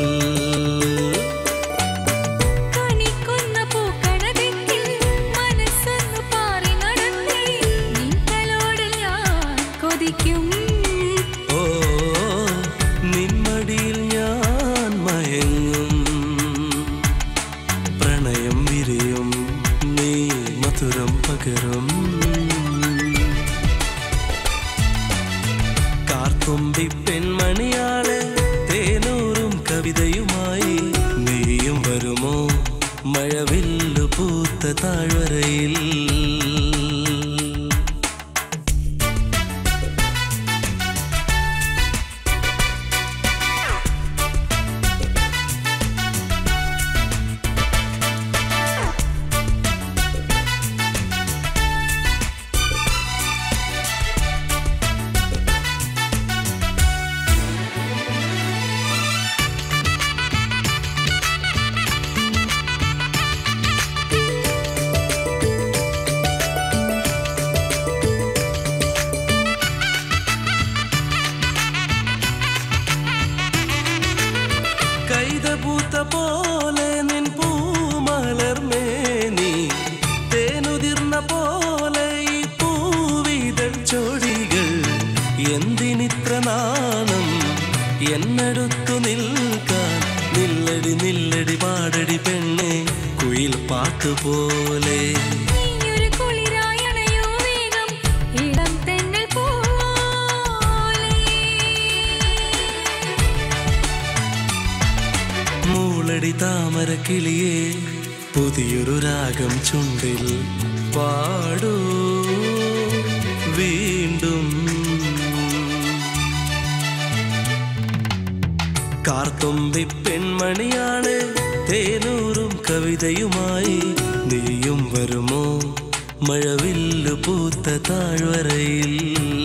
[SPEAKER 20] കണിക്കുന്ന പൂക്കണതിൽ മനസ്സൊന്നു പാറി നടന്നേ നിങ്ങളോട് ഞാൻ കൊതിക്കും
[SPEAKER 19] ഓ നിന്മടിയിൽ ഞാൻ മയങ്ങും പ്രണയം വിരിയും നീ മധുരം പകരും കാർത്തുമ്പി പെൺമണിയാളെ തേനൂറും കവിതയുമായി നീയും വരുമോ മഴവില്ലു പൂത്ത താഴ്വരയിൽ കൈതപൂത്ത പോലെ നിൻ പൂമലർമേനി തേനുതിർന്ന പോലെ ഈ പൂവിതൾ ചോടികൾ എന്തിനിത്ര നാണം എന്നടുത്തു നിൽക്കാൻ നില്ലടി നില്ലടി പാടടി പെണ്ണെ കുയിൽ പാട്ടുപോലെ
[SPEAKER 20] നീയൊരു കുളിരായി അണയോ വേഗം ഇളം തെന്നൽ പോലെ
[SPEAKER 19] മൂളടി താമര കിളിയെ പുതിയൊരു രാഗം ചുണ്ടിൽ പാടൂ വീണ്ടും കാർത്തുമ്പി പെൺമണിയാണ് തേനൂറും കവിതയുമായി നീയും വരുമോ മഴവില്ലു പൂത്ത താഴ്വരയിൽ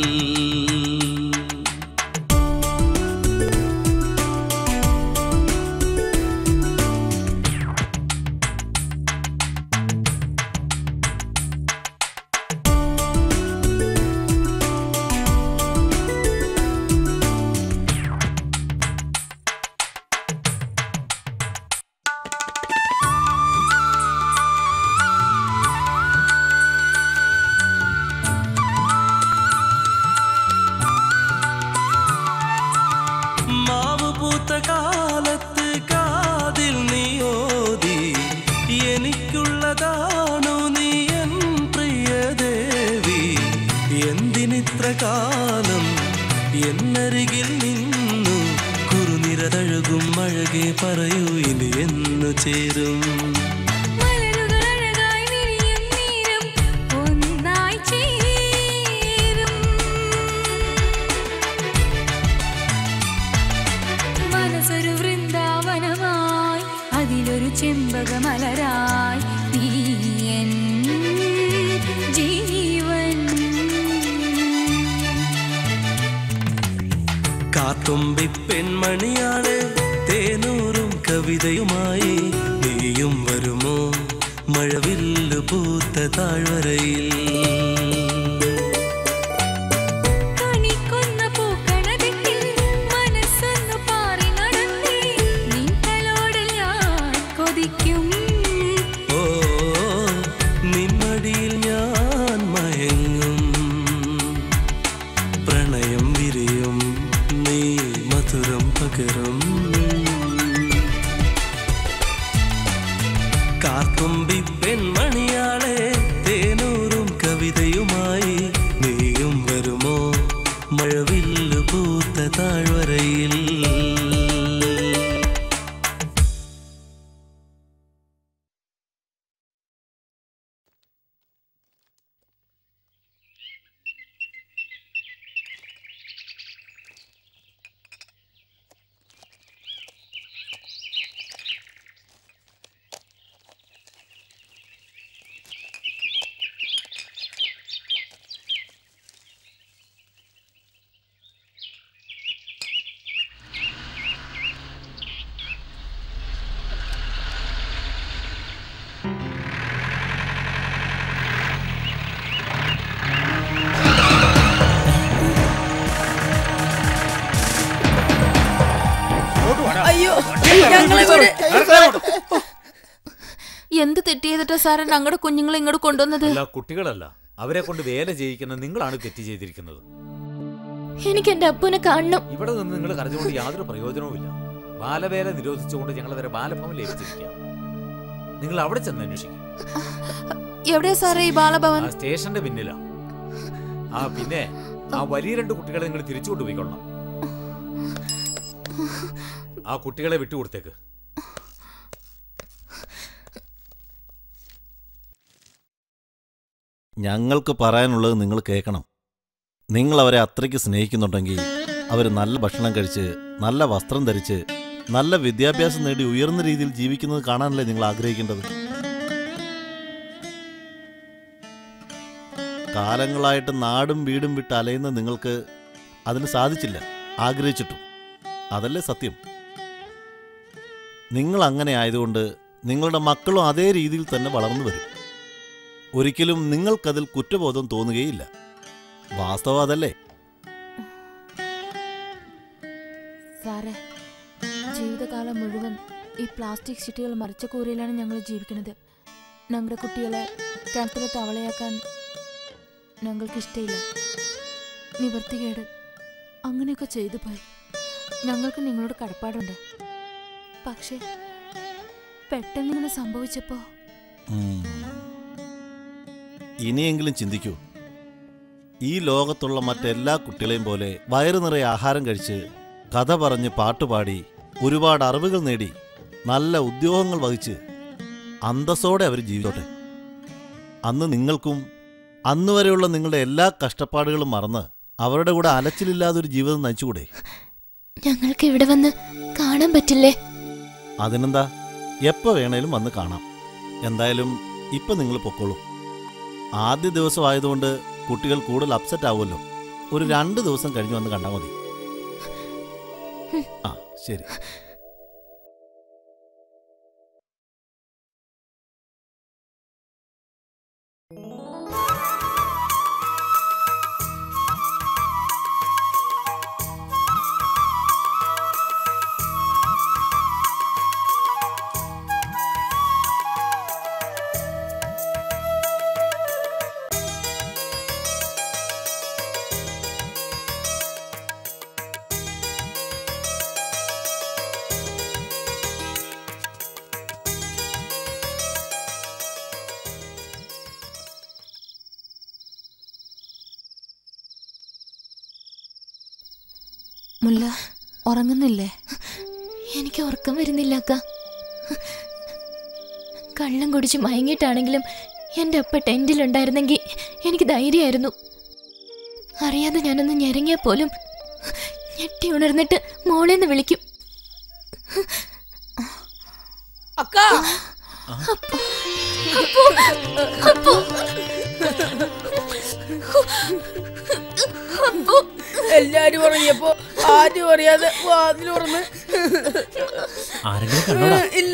[SPEAKER 19] മാവ് പൂത്ത കാലത്ത് കാതിൽ നീ ഓതി എനിക്കുള്ളതാണു നീ എൻ പ്രിയദേവി എന്തിനിത്ര കാലം എന്നരികിൽ നിന്നു കുറുനിര തഴുകും അഴകെ പറയൂ ഇനി എന്നു ചേരും
[SPEAKER 20] മലരുകൾ അഴകായി വിരിയും നീരും ഒന്നായി ചേരും മനസ്സൊരു വൃന്ദാവനമായി അതിലൊരു ചെമ്പകമലരായി നീ എൻ ജീവൻ
[SPEAKER 19] കാത്തുമ്പി പെൺമണിയാണ് തേനൂറും കവിതയുമായി നീയും വരുമോ മഴവില്ലു പൂത്ത താഴ്വരയിൽ
[SPEAKER 20] കണിക്കുന്ന പൂക്കണതിൽ മനസ്സൊന്നു പാറി നടന്നേ നിങ്ങളോട് ഞാൻ കൊതിക്കും
[SPEAKER 19] ഓ നിന്മടിയിൽ ഞാൻ മയങ്ങും പ്രണയം വിരിയും നീ മധുരം പകരും കാത്തുമ്പി പെൺമണിയാളെ തേനൂറും കവിതയുമായി നീയും വരുമോ മഴവില്ലു പൂത്ത താഴ്വരയിൽ
[SPEAKER 18] ഞങ്ങളെ വിട്.
[SPEAKER 16] എന്ത് തെറ്റ് ചെയ്തിട്ടാ സാറേ ഞങ്ങളുടെ കുഞ്ഞുങ്ങളെ ഇങ്ങോട്ട് കൊണ്ടുവന്നത്
[SPEAKER 21] അല്ല കുട്ടികളല്ല അവരെ കൊണ്ട് വേല ചെയ്യിക്കുന്ന നിങ്ങളാണ് തെറ്റ് ചെയ്തിരിക്കുന്നത്
[SPEAKER 1] എനിക്ക് എന്റെ അപ്പുനെ കാണണം
[SPEAKER 21] ഇവിടെ നിന്ന് നിങ്ങൾ കരഞ്ഞുകൊണ്ട് യാതൊരു പ്രയോജനവുമില്ല ബാലവേല നിരോധിച്ചുകൊണ്ട് ഞങ്ങൾ വരെ ബാലഭവൻ ലഭിച്ചിരിക്കുക നിങ്ങൾ അവിടെ ചെന്ന് അന്വേഷിക്കും
[SPEAKER 16] എവിടെയാ സാറേ ഈ ബാലഭവൻ
[SPEAKER 21] ആ സ്റ്റേഷന്റെ പിന്നിലാ ആ പിന്നെ ആ വലിയ രണ്ട് കുട്ടികളെ നിങ്ങൾ തിരിച്ചു കൊണ്ടുപോയിക്കൊള്ളണം ആ കുട്ടികളെ വിട്ടുകൊടുത്തേക്ക്
[SPEAKER 7] ഞങ്ങൾക്ക് പറയാനുള്ളത് നിങ്ങൾ കേൾക്കണം നിങ്ങൾ അവരെ അത്രയ്ക്ക് സ്നേഹിക്കുന്നുണ്ടെങ്കിൽ അവർ നല്ല ഭക്ഷണം കഴിച്ച് നല്ല വസ്ത്രം ധരിച്ച് നല്ല വിദ്യാഭ്യാസം നേടി ഉയർന്ന രീതിയിൽ ജീവിക്കുന്നത് കാണാനല്ലേ നിങ്ങൾ ആഗ്രഹിക്കേണ്ടത് കാലങ്ങളായിട്ട് നാടും വീടും വിട്ട് അലയുന്ന നിങ്ങൾക്ക് അതിന് സാധിച്ചില്ല ആഗ്രഹിച്ചിട്ടും അതല്ലേ സത്യം നിങ്ങൾ അങ്ങനെ ആയതുകൊണ്ട് നിങ്ങളുടെ മക്കളും അതേ രീതിയിൽ തന്നെ വളർന്നു വരും ഒരിക്കലും നിങ്ങൾക്കതിൽ കുറ്റബോധം തോന്നുകയില്ല വാസ്തവം അതല്ലേ
[SPEAKER 16] സാറേ ജീവിതകാലം മുഴുവൻ ഈ പ്ലാസ്റ്റിക് ഷീറ്റുകൾ മറിച്ച കൂരയിലാണ് ഞങ്ങൾ ജീവിക്കുന്നത് ഞങ്ങളുടെ കുട്ടികളെ കിണറ്റിലെ തവളയാക്കാൻ ഞങ്ങൾക്ക് ഇഷ്ടമില്ല നിവർത്തികേട് അങ്ങനെയൊക്കെ ചെയ്തു പോയി ഞങ്ങൾക്ക് നിങ്ങളോട് കടപ്പാടുണ്ട് പക്ഷേ പെട്ടെന്ന് ഇങ്ങനെ സംഭവിച്ചപ്പോ
[SPEAKER 7] ഉം. ഇനിയെങ്കിലും ചിന്തിക്കൂ ഈ ലോകത്തുള്ള മറ്റെല്ലാ കുട്ടികളെയും പോലെ വയറു നിറയെ ആഹാരം കഴിച്ച് കഥ പറഞ്ഞ് പാട്ടുപാടി ഒരുപാട് അറിവുകൾ നേടി നല്ല ഉദ്യോഗങ്ങൾ വഹിച്ച് അന്തസ്സോടെ അവർ ജീവിച്ചോട്ടെ അന്ന് നിങ്ങൾക്കും അന്ന് വരെയുള്ള നിങ്ങളുടെ എല്ലാ കഷ്ടപ്പാടുകളും മറന്ന് അവരുടെ കൂടെ അലച്ചിലില്ലാതെ ഒരു ജീവിതം നയിച്ചുകൂടെ
[SPEAKER 1] ഞങ്ങൾക്ക് ഇവിടെ വന്ന് കാണാൻ പറ്റില്ലേ
[SPEAKER 7] അതിനെന്താ എപ്പോൾ വേണേലും വന്ന് കാണാം എന്തായാലും ഇപ്പം നിങ്ങൾ പൊക്കോളൂ ആദ്യ ദിവസം ആയതുകൊണ്ട് കുട്ടികൾ കൂടുതൽ അപ്സെറ്റ് ആവുമല്ലോ ഒരു രണ്ട് ദിവസം കഴിഞ്ഞ് വന്ന് കണ്ടാൽ മതി ആ ശരി
[SPEAKER 16] മുല്ല ഉറങ്ങുന്നില്ലേ
[SPEAKER 1] എനിക്ക് ഉറക്കം വരുന്നില്ല അക്ക കള്ളം കുടിച്ച് മയങ്ങിയിട്ടാണെങ്കിലും എൻ്റെ ഒപ്പ ടെൻറ്റിലുണ്ടായിരുന്നെങ്കിൽ എനിക്ക് ധൈര്യമായിരുന്നു അറിയാതെ ഞാനൊന്ന് ഞെരങ്ങിയാൽ പോലും ഞെട്ടി ഉണർന്നിട്ട് മോളേന്ന് വിളിക്കും
[SPEAKER 15] അക്ക
[SPEAKER 1] അപ്പോ അപ്പോ അപ്പോ അപ്പോ
[SPEAKER 15] എല്ലാരും ഉറങ്ങിയപ്പോ ആരും അറിയാതെ വാതിൽ തുറന്ന്
[SPEAKER 11] ആരെങ്കിലും കണ്ടോടാ
[SPEAKER 15] ഇല്ല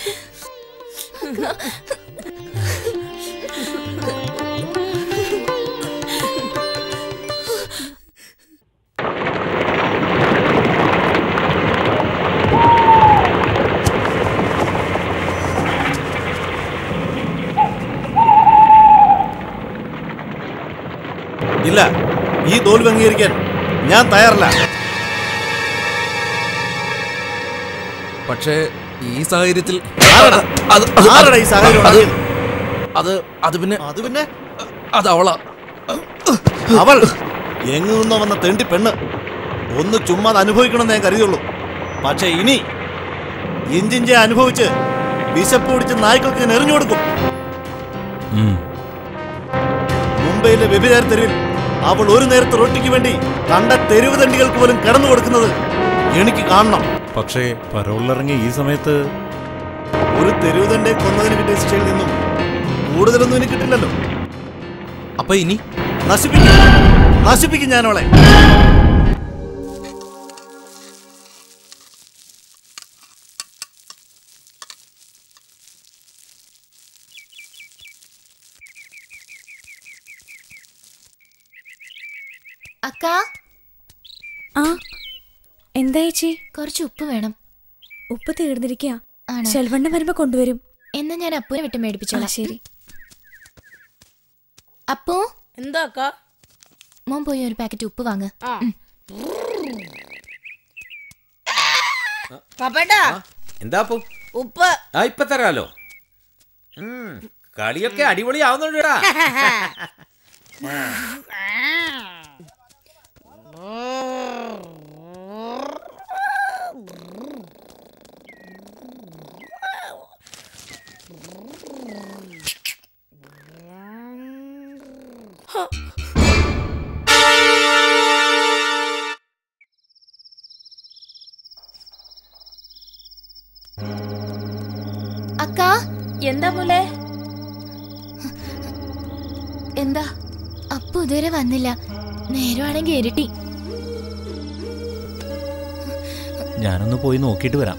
[SPEAKER 7] ഇല്ല ഈ തോൽവി അംഗീകരിക്കാൻ ഞാൻ തയ്യാറല്ല
[SPEAKER 12] പക്ഷേ ഈ സാഹചര്യത്തിൽ
[SPEAKER 7] ആരെടാ?
[SPEAKER 12] അത് അത്
[SPEAKER 7] ആരെടാ ഈ സാഹചര്യം
[SPEAKER 12] അത്
[SPEAKER 7] ഉണ്ടാക്കിയത്?
[SPEAKER 12] അത് അത് പിന്നെ
[SPEAKER 7] അത് പിന്നെ
[SPEAKER 12] അത് അവളാ
[SPEAKER 7] അവൾ എങ്ങു നിന്നോ വന്ന തെണ്ടി പെണ്ണ് ഒന്ന് ചുമ്മാ അത് അനുഭവിക്കണമെന്ന് ഞാൻ കരുതിയുള്ളൂ പക്ഷെ ഇനി ഇഞ്ചിഞ്ചെ അനുഭവിച്ച് വിശപ്പ് പിടിച്ച് നായ്ക്കൾക്ക് ഞാൻ എറിഞ്ഞു കൊടുക്കും മുംബൈയിലെ വ്യഭിചാര തെരുവിൽ അവൾ ഒരു നേരത്തെ റൊട്ടിക്ക് വേണ്ടി കണ്ട തെരുവ് തണ്ടികൾക്ക് പോലും കിടന്നു കൊടുക്കുന്നത് എനിക്ക് കാണണം
[SPEAKER 11] പക്ഷേ പരോളിലിറങ്ങി ഈ സമയത്ത്
[SPEAKER 7] ഒരു തെരുവ് തണ്ടെ കൊന്നതിന് കിട്ടിയ ശിക്ഷയിൽ നിന്നും കൂടുതലൊന്നും എനിക്ക് കിട്ടില്ലല്ലോ
[SPEAKER 12] അപ്പൊ ഇനി
[SPEAKER 7] നശിപ്പിക്കും നശിപ്പിക്കും ഞാൻ അവളെ
[SPEAKER 1] അക്ക
[SPEAKER 18] ആ എന്താ ചേച്ചി
[SPEAKER 1] കുറച്ച് ഉപ്പ് വേണം
[SPEAKER 18] ഉപ്പ് തീർന്നിരിക്കുക
[SPEAKER 1] ആണോ?
[SPEAKER 18] ശെൽവണ്ണ വരുമ്പോ കൊണ്ടുവരും
[SPEAKER 1] എന്നാ ഞാൻ അപ്പുനെ വിട്ട് മേടിപ്പിച്ചോളാം
[SPEAKER 18] ആ, ശരി
[SPEAKER 1] അപ്പോ
[SPEAKER 15] എന്താ അക്ക
[SPEAKER 1] മോൻ പോയി ഒരു പാക്കറ്റ് ഉപ്പ് വാങ്ങ്
[SPEAKER 15] ആ.
[SPEAKER 1] ഉം.
[SPEAKER 9] പപ്പേട്ടാ
[SPEAKER 5] എന്താ അപ്പു
[SPEAKER 9] ഉപ്പ്
[SPEAKER 5] ആ ഇപ്പൊ തരാലോ ഉം, കളിയൊക്കെ അടിപൊളിയാവുന്നുണ്ടാ
[SPEAKER 1] അക്ക
[SPEAKER 18] എന്താ മോളെ
[SPEAKER 1] എന്താ അപ്പു ഇതുവരെ വന്നില്ല നേരമാണെങ്കിൽ ഇരുട്ടി
[SPEAKER 11] ഞാനൊന്ന് പോയി നോക്കിയിട്ട് വരാം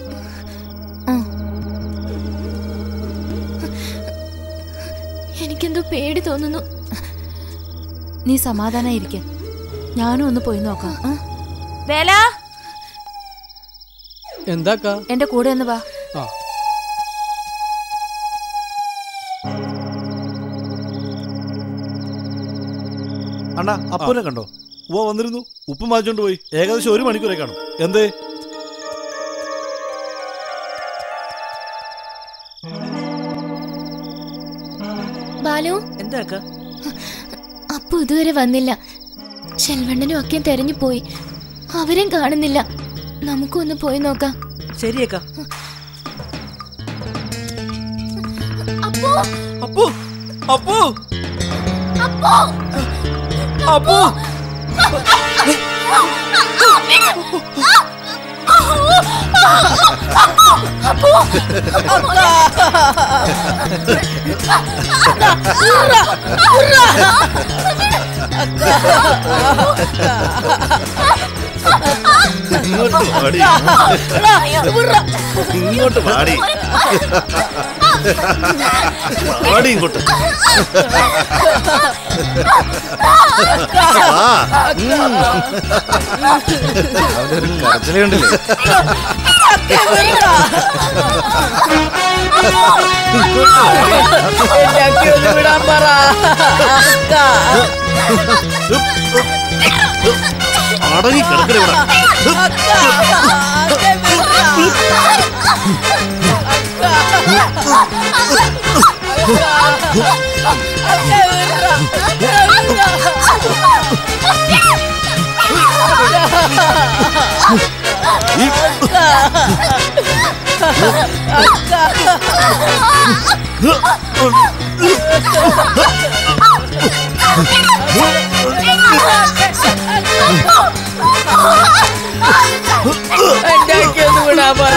[SPEAKER 1] എനിക്കെന്തോ പേടി തോന്നുന്നു
[SPEAKER 16] നീ സമാധാനായിരിക്ക ഞാനും ഒന്ന് പോയി നോക്കാം ആ?
[SPEAKER 18] വേല
[SPEAKER 3] എന്താക്കാ
[SPEAKER 16] എന്റെ കൂടെ ഒന്ന് വാ
[SPEAKER 3] ആ
[SPEAKER 7] അണ്ണാ അപ്പൂനെ കണ്ടോ ഉവ വന്നിരുന്നു ഉപ്പ് മാറ്റിക്കൊണ്ട് പോയി ഏകദേശം ഒരു മണിക്കൂറേ കാണും എന്തേ
[SPEAKER 1] ബാലു
[SPEAKER 12] എന്താ അക്ക
[SPEAKER 1] അപ്പു ഇതുവരെ വന്നില്ല ശെൽവണ്ണനും ഒക്കെ തെരഞ്ഞു പോയി അവരും കാണുന്നില്ല നമുക്കൊന്ന് പോയി നോക്കാം
[SPEAKER 12] ശരിയക്ക
[SPEAKER 1] അപ്പു
[SPEAKER 12] അപ്പു അപ്പു
[SPEAKER 1] അപ്പു
[SPEAKER 12] അപ്പു
[SPEAKER 7] ഇങ്ങോട്ട് പാടി ഇങ്ങോട്ട് പാടി പാടി ഇങ്ങോട്ട് ആ, ഉം.
[SPEAKER 14] അവന്റെ ഒരു കരച്ചില് കണ്ടില്ലേ
[SPEAKER 15] എന്റെ അക്കി ഒന്ന് വിടാൻ പറ അക്ക
[SPEAKER 7] അടങ്ങി കിടക്കണ ഇവിടെ
[SPEAKER 15] എന്റെ അക്കി ഒന്ന് വിടാൻ പറ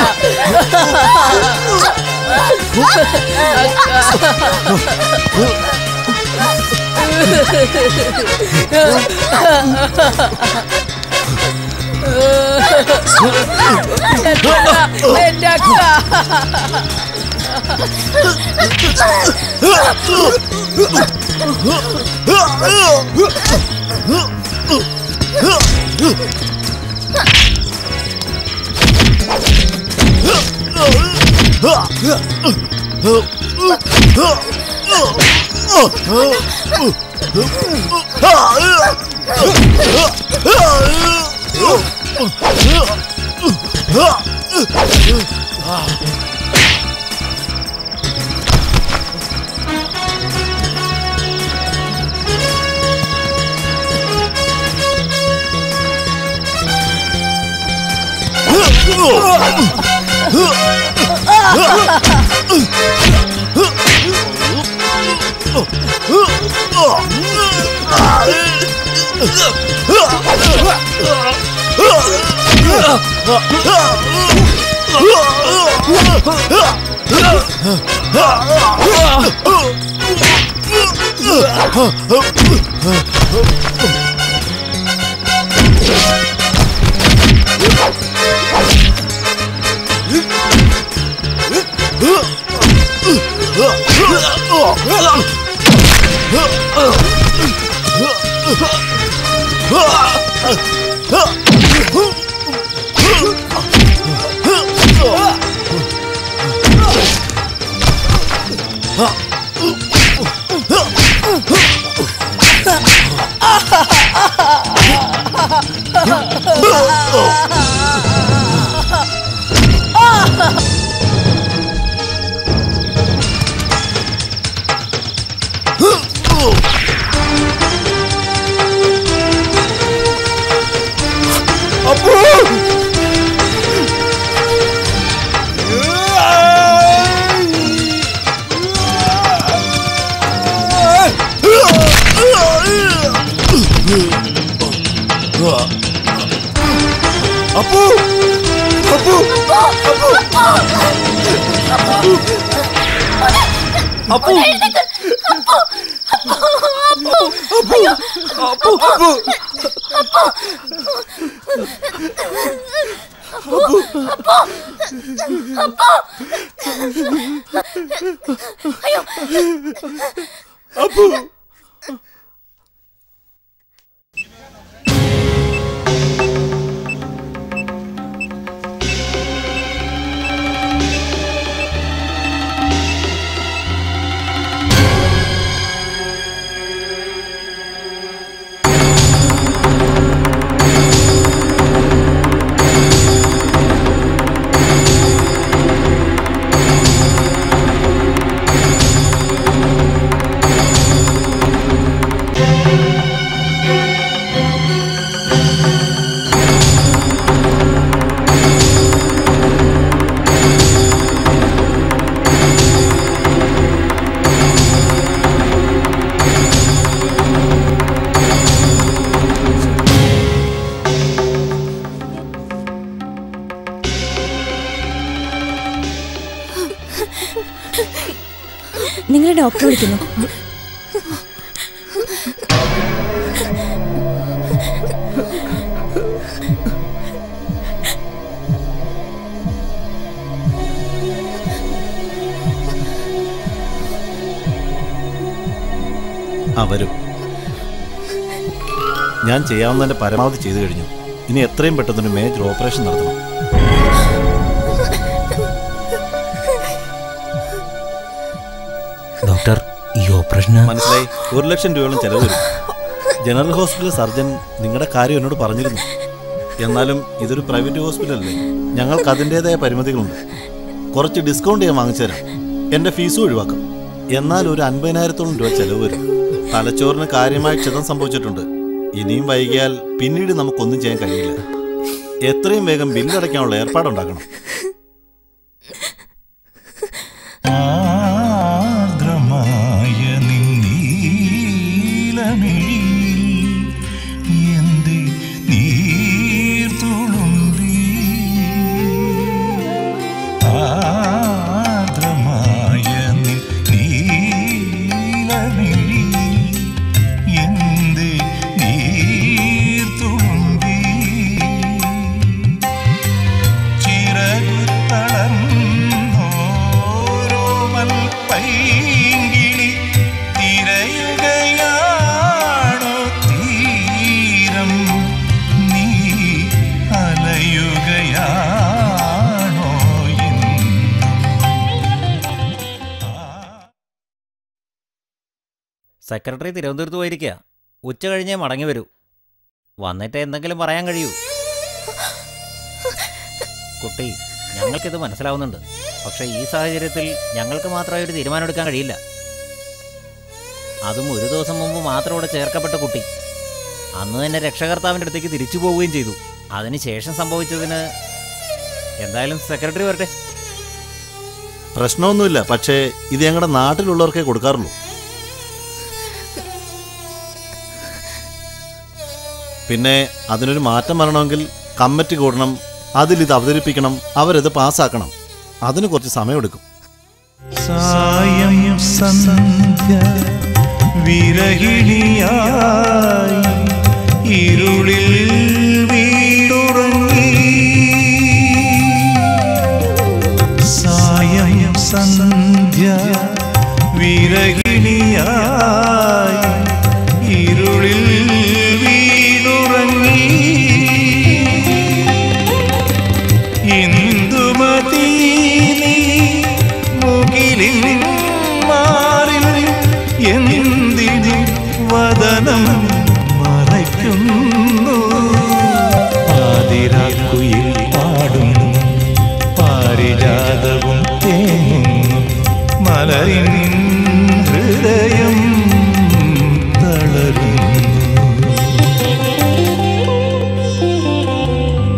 [SPEAKER 15] എന്റെ അക്ക
[SPEAKER 7] Huh! അപ്പു അപ്പു അപ്പു അപ്പു അപ്പു അപ്പു അപ്പു അപ്പു
[SPEAKER 18] നിങ്ങളെ ഡോക്ടർ വിളിക്കുന്നു
[SPEAKER 7] അവരും ഞാൻ ചെയ്യാവുന്നതിന്റെ പരമാവധി ചെയ്തു കഴിഞ്ഞു ഇനി എത്രയും പെട്ടെന്നൊരു മേജർ ഓപ്പറേഷൻ നടത്തണം
[SPEAKER 11] ഡോക്ടർ ഈ ഓപ്പറേഷന്
[SPEAKER 7] മനസ്സിലായി ഒരു ലക്ഷം രൂപയോളം ചെലവ് വരും ജനറൽ ഹോസ്പിറ്റൽ സർജൻ നിങ്ങളുടെ കാര്യം എന്നോട് പറഞ്ഞിരുന്നു എന്നാലും ഇതൊരു പ്രൈവറ്റ് ഹോസ്പിറ്റലല്ലേ ഞങ്ങൾക്ക് അതിൻ്റെതായ പരിമിതികളുണ്ട് കുറച്ച് ഡിസ്കൗണ്ട് ഞാൻ വാങ്ങിച്ചു തരാം എൻ്റെ ഫീസും ഒഴിവാക്കും എന്നാൽ ഒരു അൻപതിനായിരത്തോളം രൂപ ചെലവ് വരും തലച്ചോറിന് കാര്യമായ ക്ഷതം സംഭവിച്ചിട്ടുണ്ട് ഇനിയും വൈകിയാൽ പിന്നീട് നമുക്കൊന്നും ചെയ്യാൻ കഴിയില്ല എത്രയും വേഗം ബില്ലടയ്ക്കാനുള്ള ഏർപ്പാടുണ്ടാക്കണം
[SPEAKER 3] ആർദ്രമായ നിന്നീലമിഴിയിൽ എന്തേ നീർത്തുളുമ്പി ആർദ്രമായ നിന്നീലമിഴിയിൽ എന്തേ നീർത്തുളുമ്പി ചിറകുത്തളർന്നോരോമൽ പൈങ്കിളി തിരയുകയാണോ തീരം നീ അലയുകയാണോ
[SPEAKER 2] സെക്രട്ടറി തിരുവനന്തപുരത്ത് പോയിരിക്കുക ഉച്ച കഴിഞ്ഞേ മടങ്ങി വരൂ വന്നിട്ട് എന്തെങ്കിലും പറയാൻ കഴിയൂ കുട്ടി ഞങ്ങൾക്കിത് മനസ്സിലാവുന്നുണ്ട് പക്ഷേ ഈ സാഹചര്യത്തിൽ ഞങ്ങൾക്ക് മാത്രമായി ഒരു തീരുമാനമെടുക്കാൻ കഴിയില്ല അതും ഒരു ദിവസം മുമ്പ് മാത്രം ഇവിടെ ചേർക്കപ്പെട്ട കുട്ടി അന്ന് തന്നെ രക്ഷകർത്താവിൻ്റെ അടുത്തേക്ക് തിരിച്ചു പോവുകയും ചെയ്തു അതിനുശേഷം സംഭവിച്ചതിന് എന്തായാലും സെക്രട്ടറി വരട്ടെ
[SPEAKER 7] പ്രശ്നമൊന്നുമില്ല പക്ഷേ ഇത് ഞങ്ങളുടെ നാട്ടിലുള്ളവർക്കേ കൊടുക്കാറുള്ളൂ പിന്നെ അതിനൊരു മാറ്റം വരണമെങ്കിൽ കമ്മിറ്റി കൂടണം അതിൽ ഇത് അവതരിപ്പിക്കണം അവരിത് പാസ്സാക്കണം അതിന് കുറച്ച് സമയമെടുക്കും
[SPEAKER 3] സായം സന്ധ്യ വിരഹിണിയായി ഇരുളിൽ വീടുറങ്ങി സായം സന്ധ്യ വിരഹിണിയായി ഇരുളിൽ വീടുറങ്ങി ഇന്ദുമതി നീ മുകിലിൻ മാറിൽ എന്തിനു വദനം മറയ്ക്കുന്നു പാതിരാക്കുയിൽ പാടുന്നു പാരിജാതവും തേങ്ങുന്നു മലരിൻ ഹൃദയം തളരുന്നു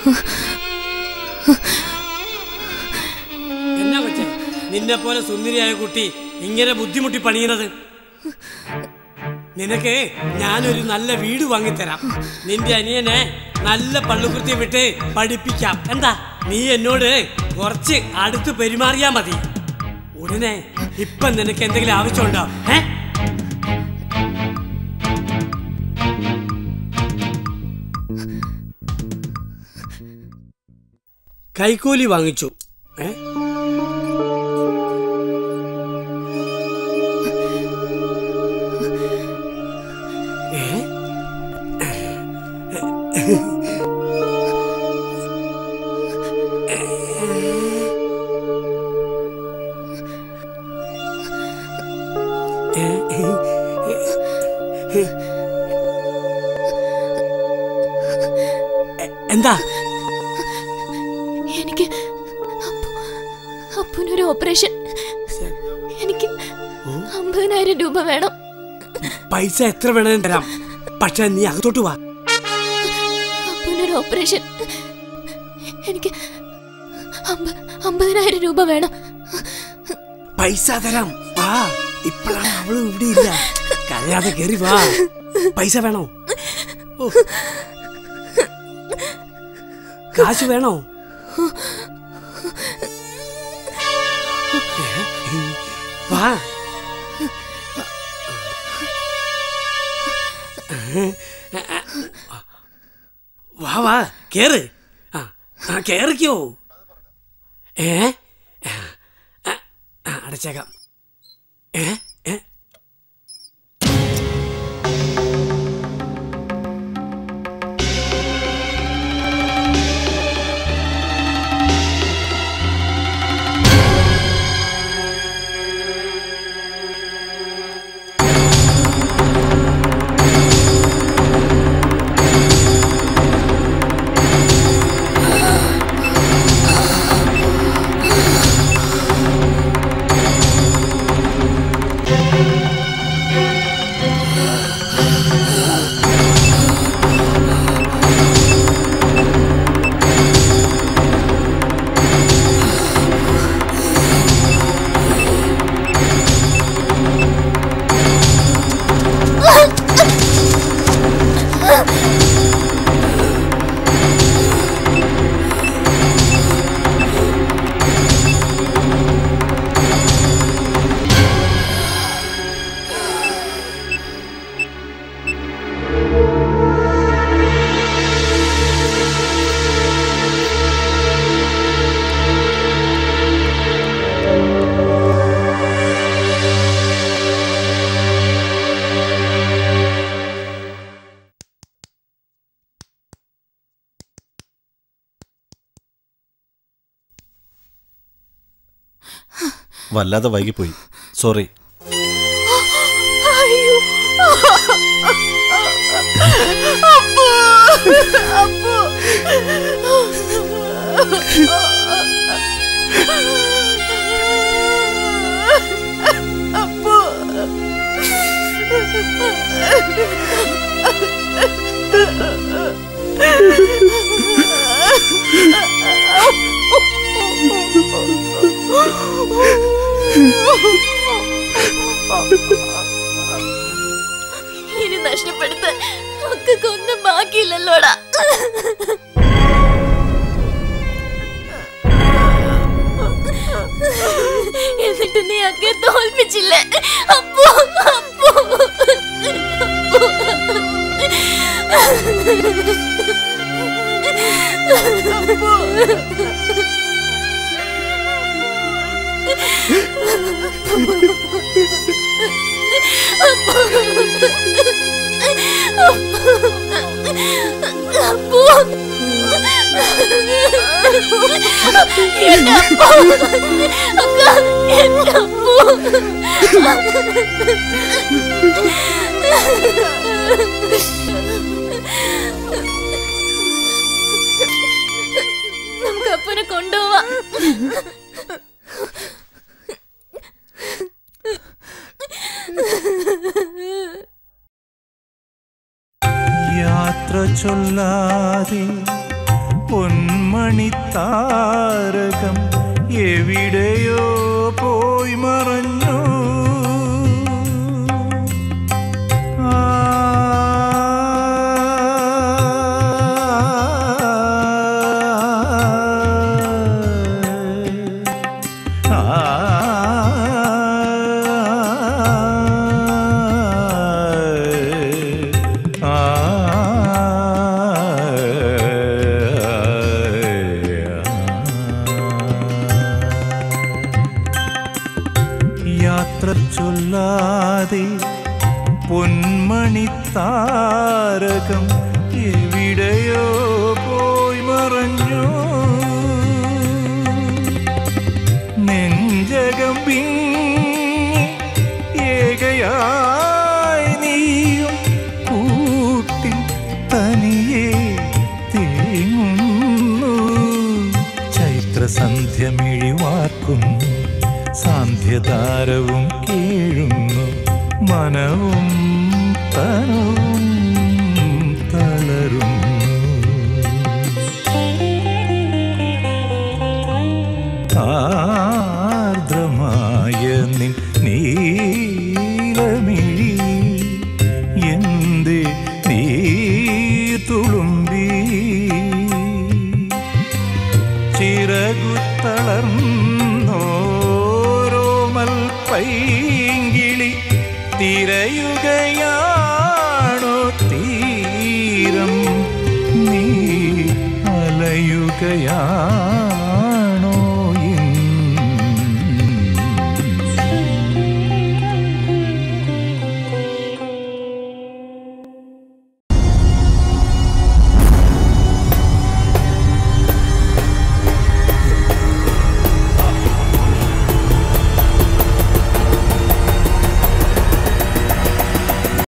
[SPEAKER 10] എന്നാ കൊച്ചേ നിന്നെ പോലെ സുന്ദരിയായ കുട്ടി ഇങ്ങനെ ബുദ്ധിമുട്ടി പണിയുന്നത് നിനക്ക് ഞാനൊരു നല്ല വീട് വാങ്ങിത്തരാം നിന്റെ അനിയനെ നല്ല പള്ളുകുത്തി വിട്ട് പഠിപ്പിക്കാം എന്താ നീ എന്നോട് കുറച്ച് അടുത്ത് പെരുമാറിയാ മതി ഉടനെ ഇപ്പൊ നിനക്ക് എന്തെങ്കിലും ആവശ്യമുണ്ടോ ഏ കൈക്കൂലി വാങ്ങിച്ചു ഏ ഏ? എന്താ
[SPEAKER 1] എനിക്ക് അപ്പനൊരു ഓപ്പറേഷൻ എനിക്ക് അമ്പതിനായിരം രൂപ വേണം
[SPEAKER 10] പൈസ എത്ര വേണമെങ്കിലും തരാം പക്ഷെ നീ അകത്തോട്ട് വാ
[SPEAKER 1] അപ്പനൊരു ഓപ്പറേഷൻ എനിക്ക് അമ്പ- അമ്പതിനായിരം രൂപ വേണം
[SPEAKER 10] പൈസ തരാം വാ ഇപ്പോഴാണ് അവള് ഇവിടെ ഇല്ല കരയാതെ കയറി വാ പൈസ വേണോ ഓ. കാശ് വേണോ ഏ? വാ വാ വാ കേറ് ആ ആ കേറിക്കോ ഏ ആ, ആ, ആ, അടച്ചേക്കാം ഏ ഏ
[SPEAKER 7] വല്ലാതെ വൈകിപ്പോയി സോറി
[SPEAKER 20] അയ്യോ അപ്പോ അപ്പോ അപ്പോ
[SPEAKER 1] ഇനി നഷ്ടപ്പെടുത്താൻ ഒന്നും ബാക്കിയില്ലല്ലോടാ എന്നിട്ട് നീ അക്കെ തോൽപ്പിച്ചില്ലേ അപ്പോ അപ്പോ അപ്പോ എന്റെ അപ്പോ അക്ക എന്റെ അപ്പോ നമുക്ക് അപ്പനെ കൊണ്ടുപോവാം
[SPEAKER 3] യാത്ര ചൊല്ലാതെ പൊന്മണിത്താരകം എവിടെയോ പോയി മറഞ്ഞു ആ യാത്ര ചൊല്ലാതെ പൊന്മണിത്താരകം എവിടെയോ പോയി മറഞ്ഞു നെഞ്ചകം പിങ്ങി ഏകയായി നീയും കൂട്ടിൽ തനിയെ തേങ്ങുന്നു ചൈത്രസന്ധ്യ മിഴിവാർക്കുന്നു സാന്ധ്യതാരവും കീഴുന്നു മനവും തനവും തളരുന്നു ആർദ്രമായ നിൻ നീലമിഴി എന്തേ നീ തുളുമ്പി ചിറകുത്തളർന്നോരോമൽ പൈങ്കിളി തിരയുകയാണോ തീരം നീ അലയുകയാണോ